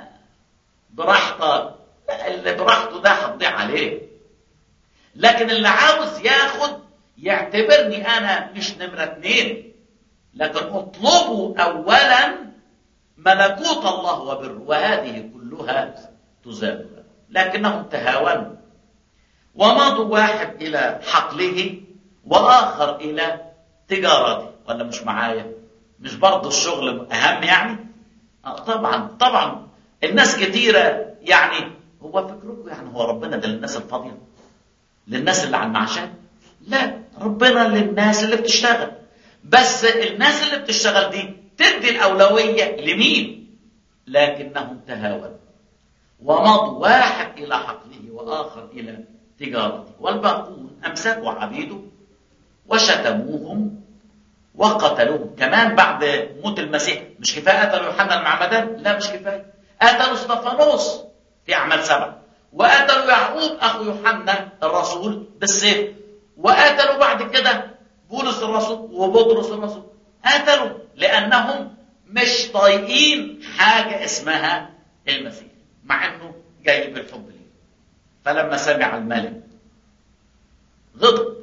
براحتك لا اللي براحته ده هتضيع عليه لكن اللي عاوز ياخد يعتبرني انا مش نمره اتنين لكن اطلبوا اولا ملكوت الله وبره وهذه كلها تزال لكنهم تهاونوا ومضوا واحد الى حقله واخر الى تجارته ولا مش معايا مش برضه الشغل اهم يعني آه طبعا طبعا الناس كتيره يعني هو فكركم يعني هو ربنا ده للناس الفاضيه للناس اللي على المعاشات لا ربنا للناس اللي بتشتغل بس الناس اللي بتشتغل دي تدي الأولوية لمين لكنهم تهاونوا ومضوا واحد إلى حقله وآخر إلى تجارته والباقون أمسكوا عبيده وشتموهم وقتلوهم كمان بعد موت المسيح مش كفاية قتلوا يوحنا المعمدان لا مش كفاية قتلوا استفانوس في أعمال سبعة وقتلوا يعقوب أخو يوحنا الرسول بالسيف وقتلوا بعد كده بولس الرسول وبطرس الرسول قتلوا لانهم مش طايقين حاجه اسمها المسيح مع انه جاي بالحب ليه فلما سمع الملك غضب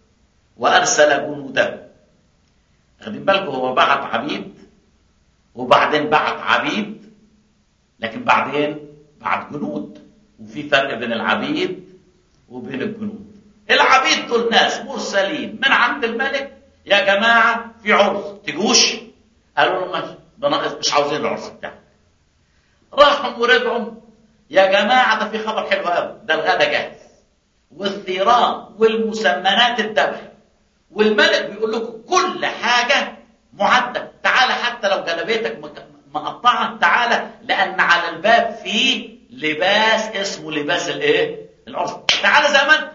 وارسل جنوده واخدين بالكم هو بعت عبيد وبعدين بعت عبيد لكن بعدين بعت جنود وفي فرق بين العبيد وبين الجنود العبيد دول ناس مرسلين من عند الملك يا جماعة في عرس تجوش قالوا له ماشي مش عاوزين العرس بتاعك راحوا ورجعوا يا جماعة ده في خبر حلو قوي ده الغدا جاهز والثيران والمسمنات الذبح والملك بيقول لكم كل حاجة معدة تعالى حتى لو جلبيتك مقطعة تعالى لأن على الباب في لباس اسمه لباس الايه؟ العرس تعالى زي ما انت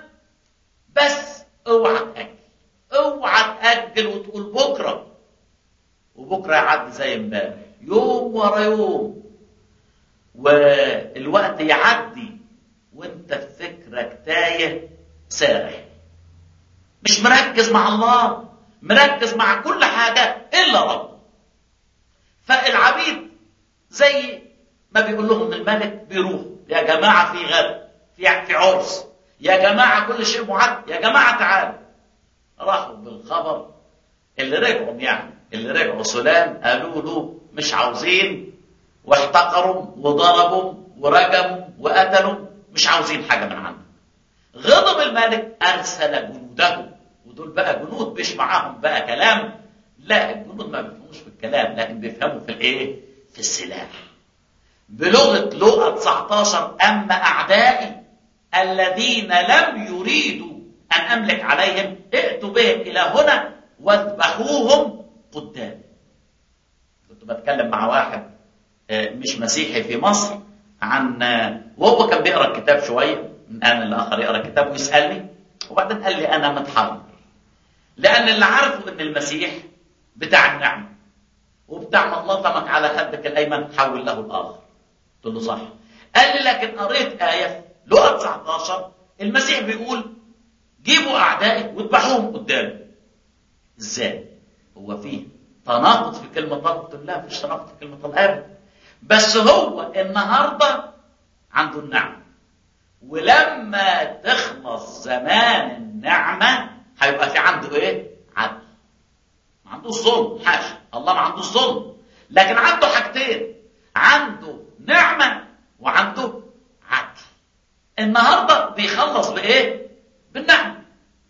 بس اوعى تأجل اوعى تأجل وتقول بكرة وبكرة يعدي زي امبارح يوم ورا يوم والوقت يعدي وانت في فكرك تايه سارح مش مركز مع الله مركز مع كل حاجة إلا رب فالعبيد زي ما بيقول لهم الملك بيروح يا جماعة في غد في في عرس يا جماعة كل شيء معد يا جماعة تعالوا راحوا بالخبر اللي رجعوا يعني اللي رجعوا سلام قالوا له مش عاوزين واحتقروا وضربوا ورجموا وقتلوا مش عاوزين حاجة من عنده غضب الملك أرسل جنوده ودول بقى جنود مش معاهم بقى كلام لا الجنود ما بيفهموش في الكلام لكن بيفهموا في الايه في السلاح بلغة لغة 19 أما أعدائي الذين لم يريدوا أن أملك عليهم ائتوا بهم إلى هنا واذبحوهم قدامي كنت بتكلم مع واحد مش مسيحي في مصر عن وهو كان بيقرا الكتاب شويه من آن لآخر يقرا الكتاب ويسألني وبعدين قال لي أنا متحرر لأن اللي عارفه إن المسيح بتاع النعمة وبتاع ما الله طمك على خدك الأيمن حول له الآخر قلت له صح قال لي لكن قريت آية لقى 19 المسيح بيقول جيبوا أعدائي واذبحوهم قدامي ازاي هو فيه تناقض في كلمة الله قلت له لا مفيش تناقض في كلمة الله أبدا بس هو النهارده عنده النعمة ولما تخلص زمان النعمة هيبقى في عنده ايه؟ عدل ما عندوش ظلم حاشا الله ما عندوش ظلم لكن عنده حاجتين عنده نعمة وعنده عدل النهارده بيخلص بايه؟ بالنعمة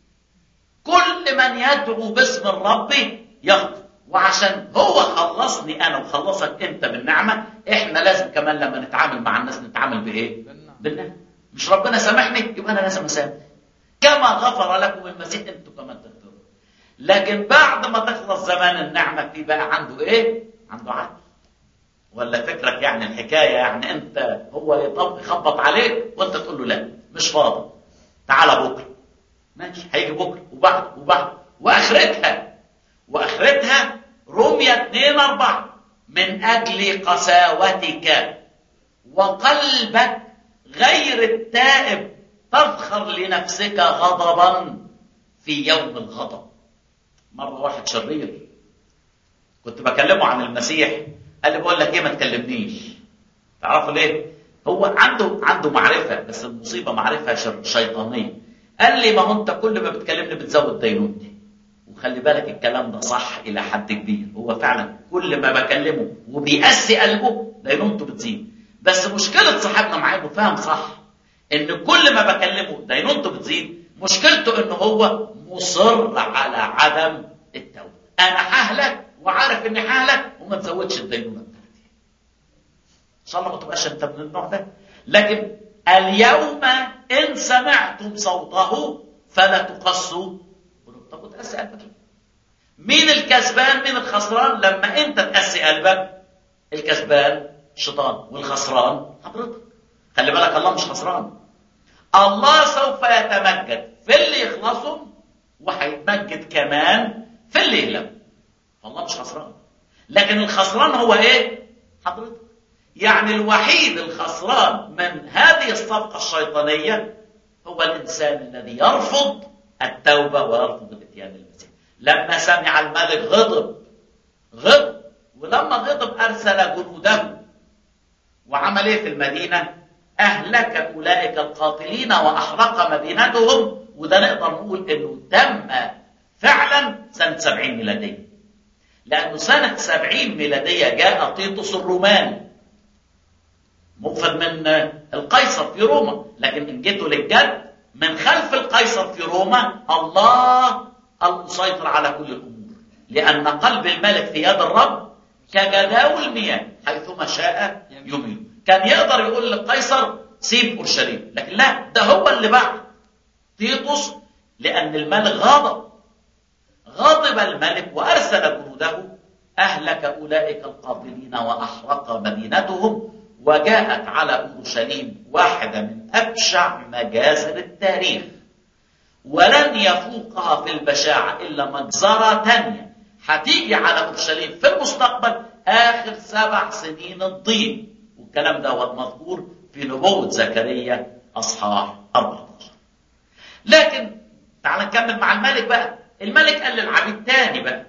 كل من يدعو باسم الرب يخطئ وعشان هو خلصني انا وخلصك انت بالنعمه احنا لازم كمان لما نتعامل مع الناس نتعامل بايه؟ بالنعمه مش ربنا سامحني يبقى انا لازم اسامح كما غفر لكم المسيح انتم كمان تغفروا لكن بعد ما تخلص زمان النعمه في بقى عنده ايه؟ عنده عدل ولا فكرك يعني الحكايه يعني انت هو يخبط عليك وانت تقول له لا مش فاضي تعالى بكره ماشي هيجي بكره وبعد وبعد واخرتها واخرتها رمية 2 4 من اجل قساوتك وقلبك غير التائب تفخر لنفسك غضبا في يوم الغضب مرة واحد شرير كنت بكلمه عن المسيح قال لي بقول لك ايه ما تكلمنيش تعرفوا ليه هو عنده عنده معرفة بس المصيبة معرفة شيطانية قال لي ما هو انت كل ما بتكلمني بتزود دينونتي وخلي بالك الكلام ده صح الى حد كبير هو فعلا كل ما بكلمه وبيقسي قلبه دينونته بتزيد بس مشكله صاحبنا معاه انه فاهم صح ان كل ما بكلمه دينونته بتزيد مشكلته انه هو مصر على عدم التوبه انا ههلك وعارف اني ههلك وما تزودش الدينونه بتاعتي ان شاء الله ما تبقاش انت من النوع ده لكن اليوم ان سمعتم صوته فلا تقصوا طب وتقسي قلبك مين الكسبان مين الخسران لما انت تقسي قلبك الكسبان الشيطان والخسران حضرتك خلي بالك الله مش خسران الله سوف يتمجد في اللي يخلصهم وهيتمجد كمان في اللي يهلكوا فالله مش خسران لكن الخسران هو ايه حضرتك يعني الوحيد الخسران من هذه الصفقة الشيطانية هو الإنسان الذي يرفض التوبة ويرفض الاتيان المسيح لما سمع الملك غضب غضب ولما غضب أرسل جنوده وعمل ايه في المدينة أهلك أولئك القاتلين وأحرق مدينتهم وده نقدر نقول إنه تم فعلا سنة 70 ميلادية لأنه سنة 70 ميلادية جاء تيتوس الروماني مؤخذ من القيصر في روما لكن إن جيتوا للجد من خلف القيصر في روما الله المسيطر على كل الأمور لأن قلب الملك في يد الرب كجداول المياه حيثما شاء يميل كان يقدر يقول للقيصر سيب اورشليم لكن لا ده هو اللي بعد تيتوس لان الملك غضب غضب الملك وارسل جنوده اهلك اولئك القاتلين واحرق مدينتهم وجاءت على اورشليم واحده من ابشع مجازر التاريخ ولن يفوقها في البشاعه الا مجزره ثانيه هتيجي على اورشليم في المستقبل اخر سبع سنين الضيق والكلام ده مذكور في نبوة زكريا أصحاح 14 لكن تعال نكمل مع الملك بقى الملك قال للعبيد تاني بقى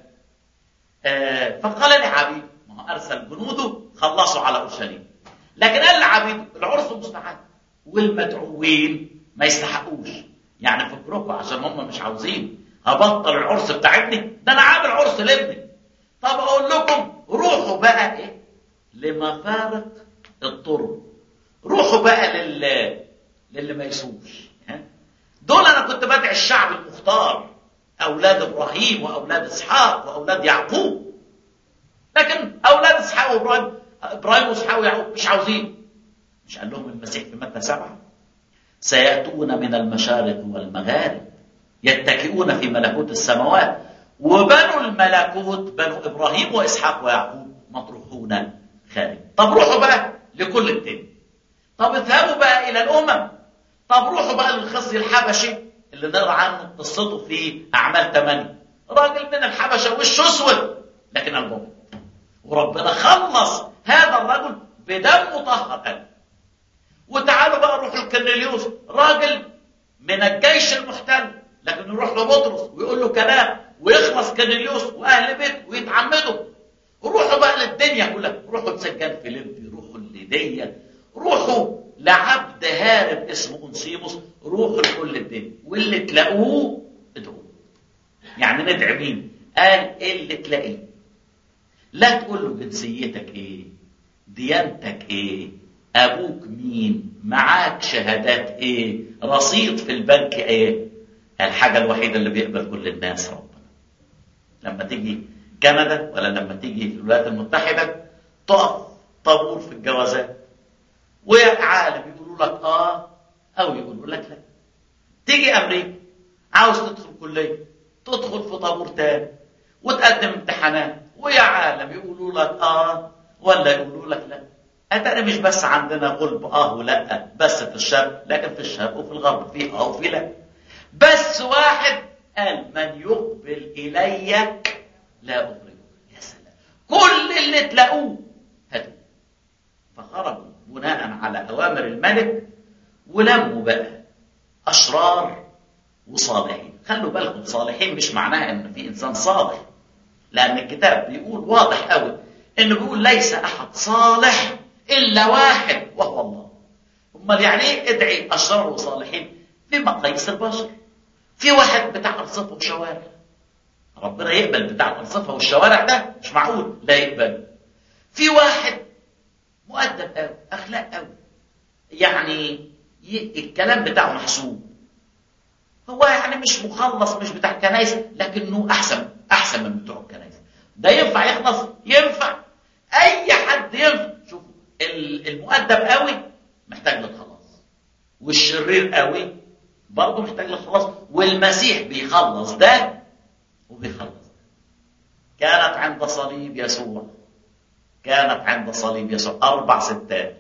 آه فقال لعبيد ما هو أرسل جنوده خلصوا على أورشليم لكن قال لعبيد العرس مستعد والمدعوين ما يستحقوش يعني فكركم عشان هم مش عاوزين هبطل العرس بتاعتني ده انا عامل عرس لابني طب اقول لكم روحوا بقى ايه لمفارق الطرق روحوا بقى لل للي ما يسوش دول انا كنت بدعي الشعب المختار اولاد ابراهيم واولاد اسحاق واولاد يعقوب لكن اولاد اسحاق وابراهيم ابراهيم واسحاق ويعقوب مش عاوزين مش قال لهم المسيح في متى سبعه سياتون من المشارق والمغارب يتكئون في ملكوت السماوات وبنو الملكوت بنو ابراهيم واسحاق ويعقوب مطروحون خارج طب روحوا بقى لكل الدنيا طب اذهبوا بقى الى الامم طب روحوا بقى للخصي الحبشي اللي نقرا عنه قصته في اعمال 8 راجل من الحبشه وشه اسود لكن قلبه وربنا خلص هذا الرجل بدم مطهر قلب وتعالوا بقى روحوا لكرنيليوس راجل من الجيش المحتل لكن يروح لبطرس ويقول له كلام ويخلص كرنيليوس واهل بيته ويتعمدوا روحوا بقى للدنيا كلها روحوا لسجان فيليبي روحوا لليدية روحوا لعبد هارب اسمه انسيموس روحوا لكل الدنيا واللي تلاقوه ادعوه يعني ندعي مين قال اللي تلاقيه لا تقول له جنسيتك ايه ديانتك ايه ابوك مين معاك شهادات ايه رصيد في البنك ايه الحاجة الوحيدة اللي بيقبل كل الناس ربنا لما تيجي كندا ولا لما تيجي في الولايات المتحدة تقف طابور في الجوازات وعالم يقولوا لك اه او يقولوا لك لا تيجي امريكا عاوز تدخل كليه تدخل في طابور تاني وتقدم امتحانات ويا عالم يقولوا لك اه ولا يقولوا لك لا اتاري مش بس عندنا غلب اه ولا بس في الشرق لكن في الشرق وفي الغرب في اه وفي لا بس واحد قال من يقبل الي لا أخرجه يا سلام كل اللي تلاقوه هاتوا فخرجوا بناء على أوامر الملك ولموا بقى اشرار وصالحين خلوا بالكم صالحين مش معناها ان في انسان صالح لان الكتاب بيقول واضح قوي انه بيقول ليس احد صالح الا واحد وهو الله امال يعني ايه ادعي اشرار وصالحين في مقاييس البشر في واحد بتاع ارصفه وشوارع ربنا يقبل بتاع الارصفه والشوارع ده مش معقول لا يقبل في واحد مؤدب قوي اخلاق قوي يعني ي... الكلام بتاعه محسوب هو يعني مش مخلص مش بتاع كنايس لكنه احسن احسن من بتوع الكنايس ده ينفع يخلص ينفع اي حد ينفع شوف المؤدب قوي محتاج للخلاص والشرير قوي برضه محتاج للخلاص والمسيح بيخلص ده وبيخلص كانت عند صليب يسوع كانت عند صليب يسوع اربع ستات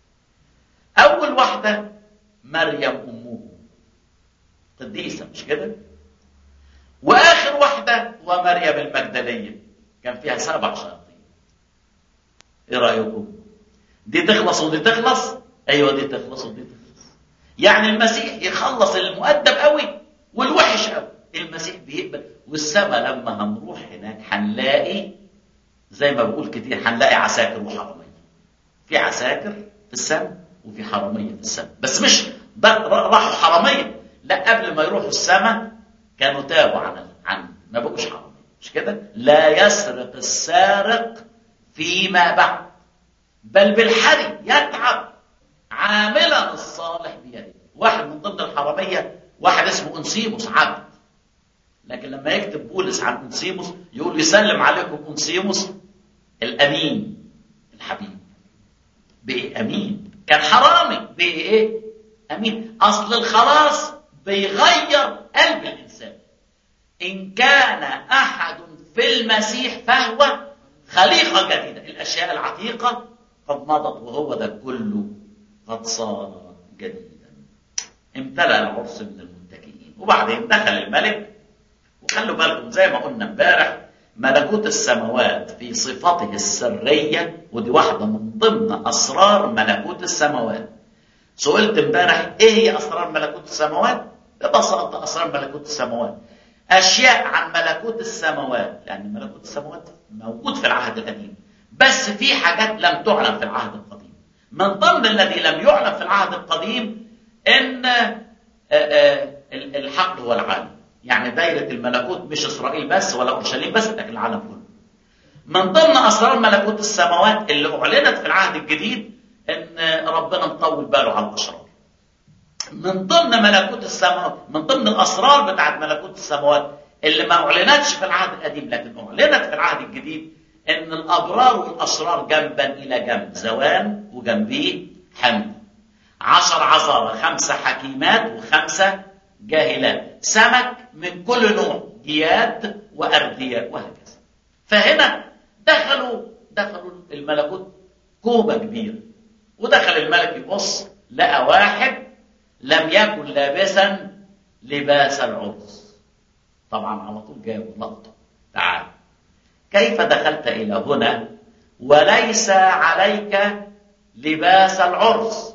اول واحده مريم امه قديسه مش كده واخر واحده ومريم المجدليه كان فيها سبع شياطين ايه رايكم دي تخلص ودي تخلص ايوه دي تخلص ودي تخلص يعني المسيح يخلص المؤدب قوي والوحش قوي المسيح بيقبل والسماء لما هنروح هناك هنلاقي زي ما بقول كتير هنلاقي عساكر وحراميه في عساكر في السماء وفي حراميه في السماء بس مش راحوا حراميه لا قبل ما يروحوا السماء كانوا تابوا عن عن ما بقوش حراميه مش كده لا يسرق السارق فيما بعد بل بالحري يتعب عاملا الصالح بيده واحد من ضمن الحراميه واحد اسمه انسيموس عبد لكن لما يكتب بولس عن انسيموس يقول يسلم عليكم انسيموس الامين الحبيب بقي امين كان حرامي بقي ايه امين اصل الخلاص بيغير قلب الانسان ان كان احد في المسيح فهو خليقه جديده الاشياء العتيقه قد مضت وهو ده كله قد صار جديدا امتلأ العرس من المتكئين وبعدين دخل الملك وخلوا بالكم زي ما قلنا امبارح ملكوت السماوات في صفته السرية ودي واحدة من ضمن أسرار ملكوت السماوات سئلت امبارح ايه هي أسرار ملكوت السماوات ببساطة أسرار ملكوت السماوات أشياء عن ملكوت السماوات لأن ملكوت السماوات موجود في العهد القديم بس في حاجات لم تعلن في العهد القديم من ضمن الذي لم يعلن في العهد القديم ان الحق هو العالم يعني دايرة الملكوت مش إسرائيل بس ولا أورشليم بس لكن العالم كله من ضمن أسرار ملكوت السماوات اللي أعلنت في العهد الجديد إن ربنا مطول باله على الأشرار من ضمن ملكوت السماوات من ضمن الأسرار بتاعت ملكوت السماوات اللي ما أعلنتش في العهد القديم لكن أعلنت في العهد الجديد إن الأبرار والأشرار جنبا إلى جنب زوان وجنبيه حمد عشر عذارى خمسة حكيمات وخمسة جاهلات سمك من كل نوع جياد وأردية وهكذا فهنا دخلوا دخلوا الملكوت كوبة كبيرة ودخل الملك يبص لقى واحد لم يكن لابسا لباس العرس طبعا على طول جابوا لقطه تعال كيف دخلت إلى هنا وليس عليك لباس العرس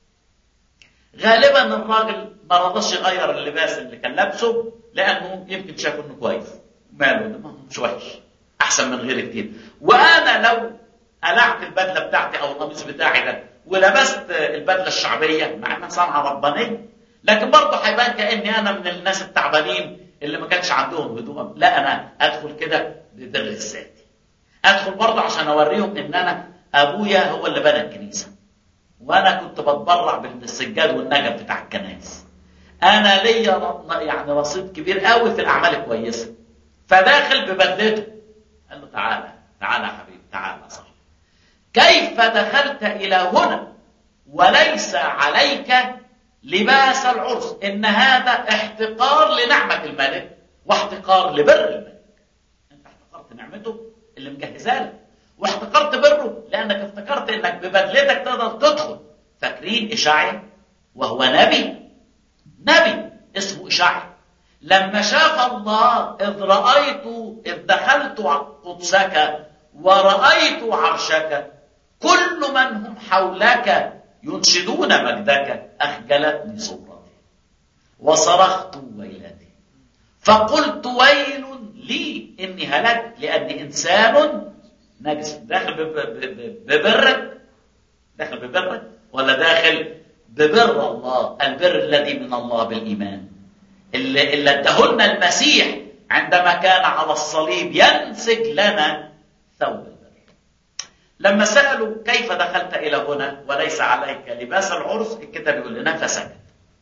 غالبا الراجل ما رضاش يغير اللباس اللي كان لابسه لانه يمكن شاف انه كويس ماله ده مش وحش احسن من غيري كتير وانا لو قلعت البدله بتاعتي او القميص بتاعي ده ولبست البدله الشعبيه مع انها صنعه ربانيه لكن برضه هيبان كاني انا من الناس التعبانين اللي ما كانش عندهم هدوء لا انا ادخل كده ببر ذاتي ادخل برضه عشان اوريهم ان انا ابويا هو اللي بنى الكنيسه وانا كنت بتبرع بالسجاد والنجف بتاع الكنائس انا ليا يعني رصيد كبير قوي في الاعمال الكويسه فداخل ببدلته قال له تعالى تعالى يا حبيبي تعالى صح كيف دخلت الى هنا وليس عليك لباس العرس ان هذا احتقار لنعمه الملك واحتقار لبر الملك انت احتقرت نعمته اللي مجهزها لك واحتقرت بره لانك افتكرت انك ببدلتك تقدر تدخل فاكرين اشعيا وهو نبي نبي اسمه اشعيا لما شاف الله اذ رايت اذ دخلت قدسك ورايت عرشك كل من هم حولك ينشدون مجدك أخجلتني صورتي وصرخت ويلتي فقلت ويل لي إني هلكت لأني إنسان نجس داخل ببرك داخل ببرك ولا داخل ببر الله البر الذي من الله بالإيمان اللي, اللي ادهلنا المسيح عندما كان على الصليب ينسج لنا ثوب البر لما سألوا كيف دخلت إلى هنا وليس عليك لباس العرس الكتاب يقول لنا فسكت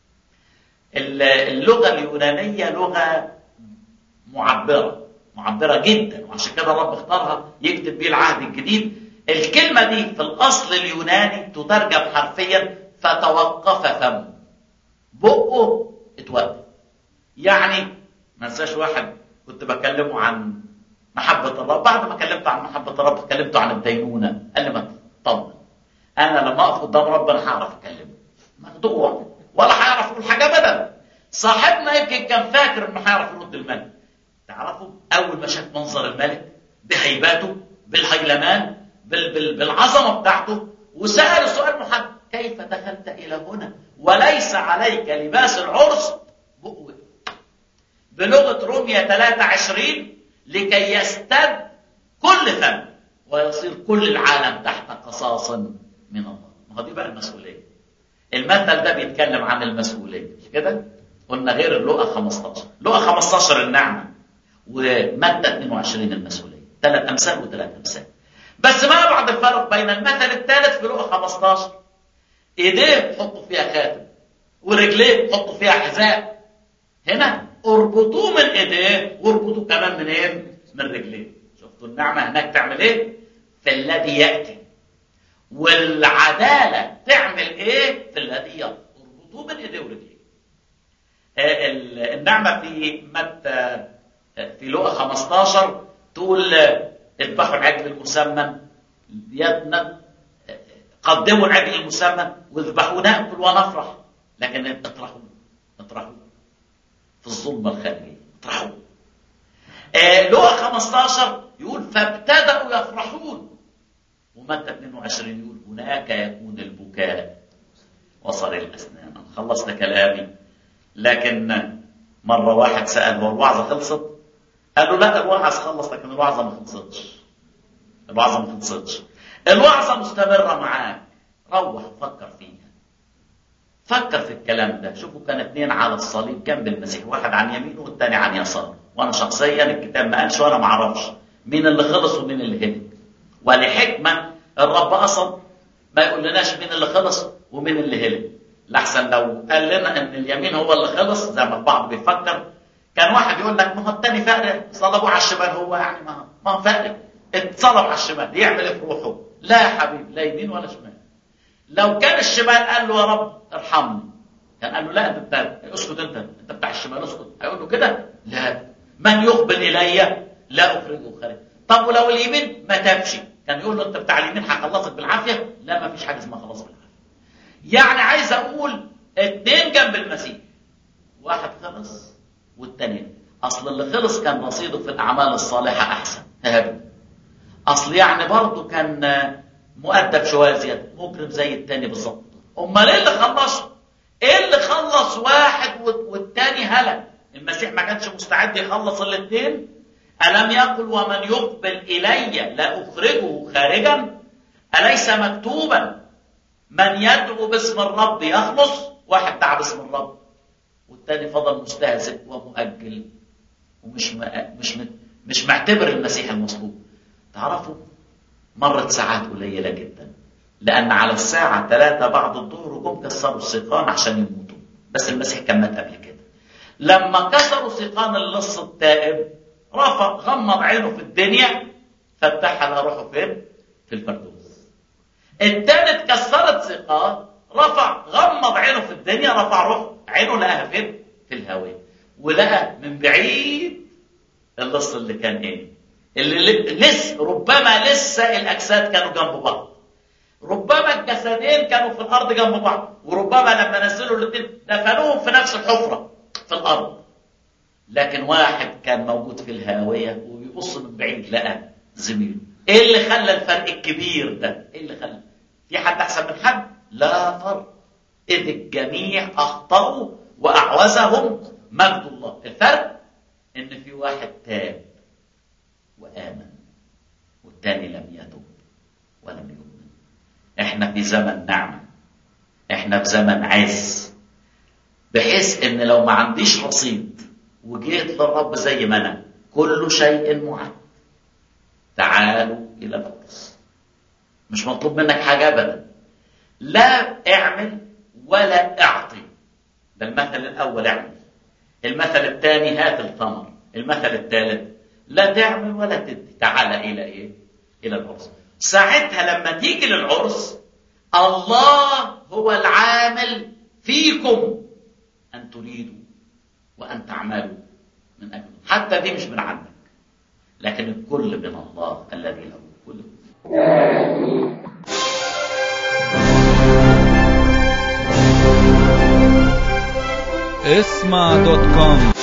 اللغة اليونانية لغة معبرة معبرة جدا وعشان كده الرب اختارها يكتب بيه العهد الجديد الكلمة دي في الأصل اليوناني تترجم حرفيا فتوقف فمه بقه اتوقف يعني ما انساش واحد كنت بكلمه عن محبة الرب بعد ما كلمته عن محبة الرب كلمته عن الدينونة قال لي ما تطمن أنا لما أقف قدام ربنا هعرف أكلمه مخدوع ولا هيعرف يقول حاجة أبدا صاحبنا يمكن كان فاكر إنه هيعرف يرد الملك تعرفوا أول ما شاف منظر الملك بهيبته بالهيلمان بال بال بالعظمة بتاعته وسأل السؤال محدد كيف دخلت إلى هنا وليس عليك لباس العرس بقوة بلغة روميا 23 لكي يستد كل فم ويصير كل العالم تحت قصاص من الله ما هو دي بقى المسؤولية المثل ده بيتكلم عن المسؤولية مش كده قلنا غير اللقا 15 لقا 15 النعمة ومادة 22 المسؤولية ثلاث أمثال وثلاث أمثال بس ما بعد الفرق بين المثل الثالث في لقا 15 ايديه حطوا فيها خاتم ورجليه حطوا فيها حذاء هنا اربطوه من ايديه واربطوه كمان من ايه؟ من رجليه شفتوا النعمة هناك تعمل ايه؟ في الذي يأتي والعدالة تعمل ايه؟ في الذي يأتي اربطوه من ايديه ورجليه النعمة في متى في لقا 15 تقول اذبحوا العجل المسمن يدنا قدموا العجل المسمن واذبحوا ناكل ونفرح لكن اطرحوا اطرحوا في الظلمه الخارجيه اطرحوا آه لقا 15 يقول فابتدأوا يفرحون ومتى 22 يقول هناك يكون البكاء وصل الاسنان انا خلصت كلامي لكن مره واحد سال هو الوعظه خلصت؟ قال له لا الوعظ خلص لكن الوعظه ما خلصتش الوعظه ما خلصتش الوعظه مستمره معاك روح فكر فيها فكر في الكلام ده شوفوا كان اثنين على الصليب جنب المسيح واحد عن يمينه والثاني عن يساره وانا شخصيا الكتاب ما قالش وانا ما اعرفش مين اللي خلص ومين اللي هلك ولحكمه الرب اصلا ما يقول لناش مين اللي خلص ومين اللي هلك لحسن لو قال لنا ان اليمين هو اللي خلص زي ما البعض بيفكر كان واحد يقول لك ما هو الثاني فقري صلبوه على الشمال هو يعني ما ما هو فقري اتصلب على الشمال يعمل ايه في روحه؟ لا يا حبيبي لا يمين ولا شمال لو كان الشمال قال له يا رب ارحمني كان قال له لا انت بتاع اسكت انت انت بتاع الشمال اسكت هيقول له كده لا من يقبل الي لا اخرجه خارج طب ولو اليمين ما تابش كان يقول له انت بتاع اليمين هخلصك بالعافيه لا ما فيش حاجه اسمها خلاص بالعافيه يعني عايز اقول اتنين جنب المسيح واحد خلص والتاني اصل اللي خلص كان رصيده في الاعمال الصالحه احسن هابل اصل يعني برضه كان مؤدب شويه زياده مكرم زي التاني بالظبط امال ايه اللي خلصه ايه اللي خلص واحد والتاني هلك المسيح ما كانش مستعد يخلص الاثنين الم يقل ومن يقبل الي لا اخرجه خارجا اليس مكتوبا من يدعو باسم الرب يخلص واحد دعا باسم الرب والتاني فضل مستهزئ ومؤجل ومش مش مش معتبر المسيح المصلوب تعرفوا مرت ساعات قليلة جدا لأن على الساعة ثلاثة بعد الظهر جم كسروا السيقان عشان يموتوا بس المسيح كان مات قبل كده لما كسروا سيقان اللص التائب رفع غمض عينه في الدنيا فتح على روحه فين؟ في الفردوس التاني اتكسرت سيقان رفع غمض عينه في الدنيا رفع روحه عينه لقاها فين؟ في الهواء ولقى من بعيد اللص اللي كان ايه؟ اللي لسه ربما لسه الاجساد كانوا جنب بعض ربما الجسدين كانوا في الارض جنب بعض وربما لما نزلوا الاثنين دفنوهم في نفس الحفره في الارض لكن واحد كان موجود في الهاويه وبيبص من بعيد لقى زميله ايه اللي خلى الفرق الكبير ده ايه اللي خلى في حد احسن من حد لا فرق إذ الجميع أخطأوا وأعوزهم مجد الله الفرق إن في واحد تاب وآمن والتاني لم يتب ولم يؤمن احنا في زمن نعمة احنا في زمن عز بحيث ان لو ما عنديش رصيد وجيت للرب زي ما انا كل شيء معد تعالوا الى القدس مش مطلوب منك حاجه ابدا لا اعمل ولا اعطي ده المثل الاول اعمل المثل الثاني هات الثمر المثل الثالث لا تعمل ولا تدي تعال الى ايه الى العرس ساعتها لما تيجي للعرس الله هو العامل فيكم ان تريدوا وان تعملوا من اجله حتى دي مش من عندك لكن الكل من الله الذي له كل اسمع دوت كوم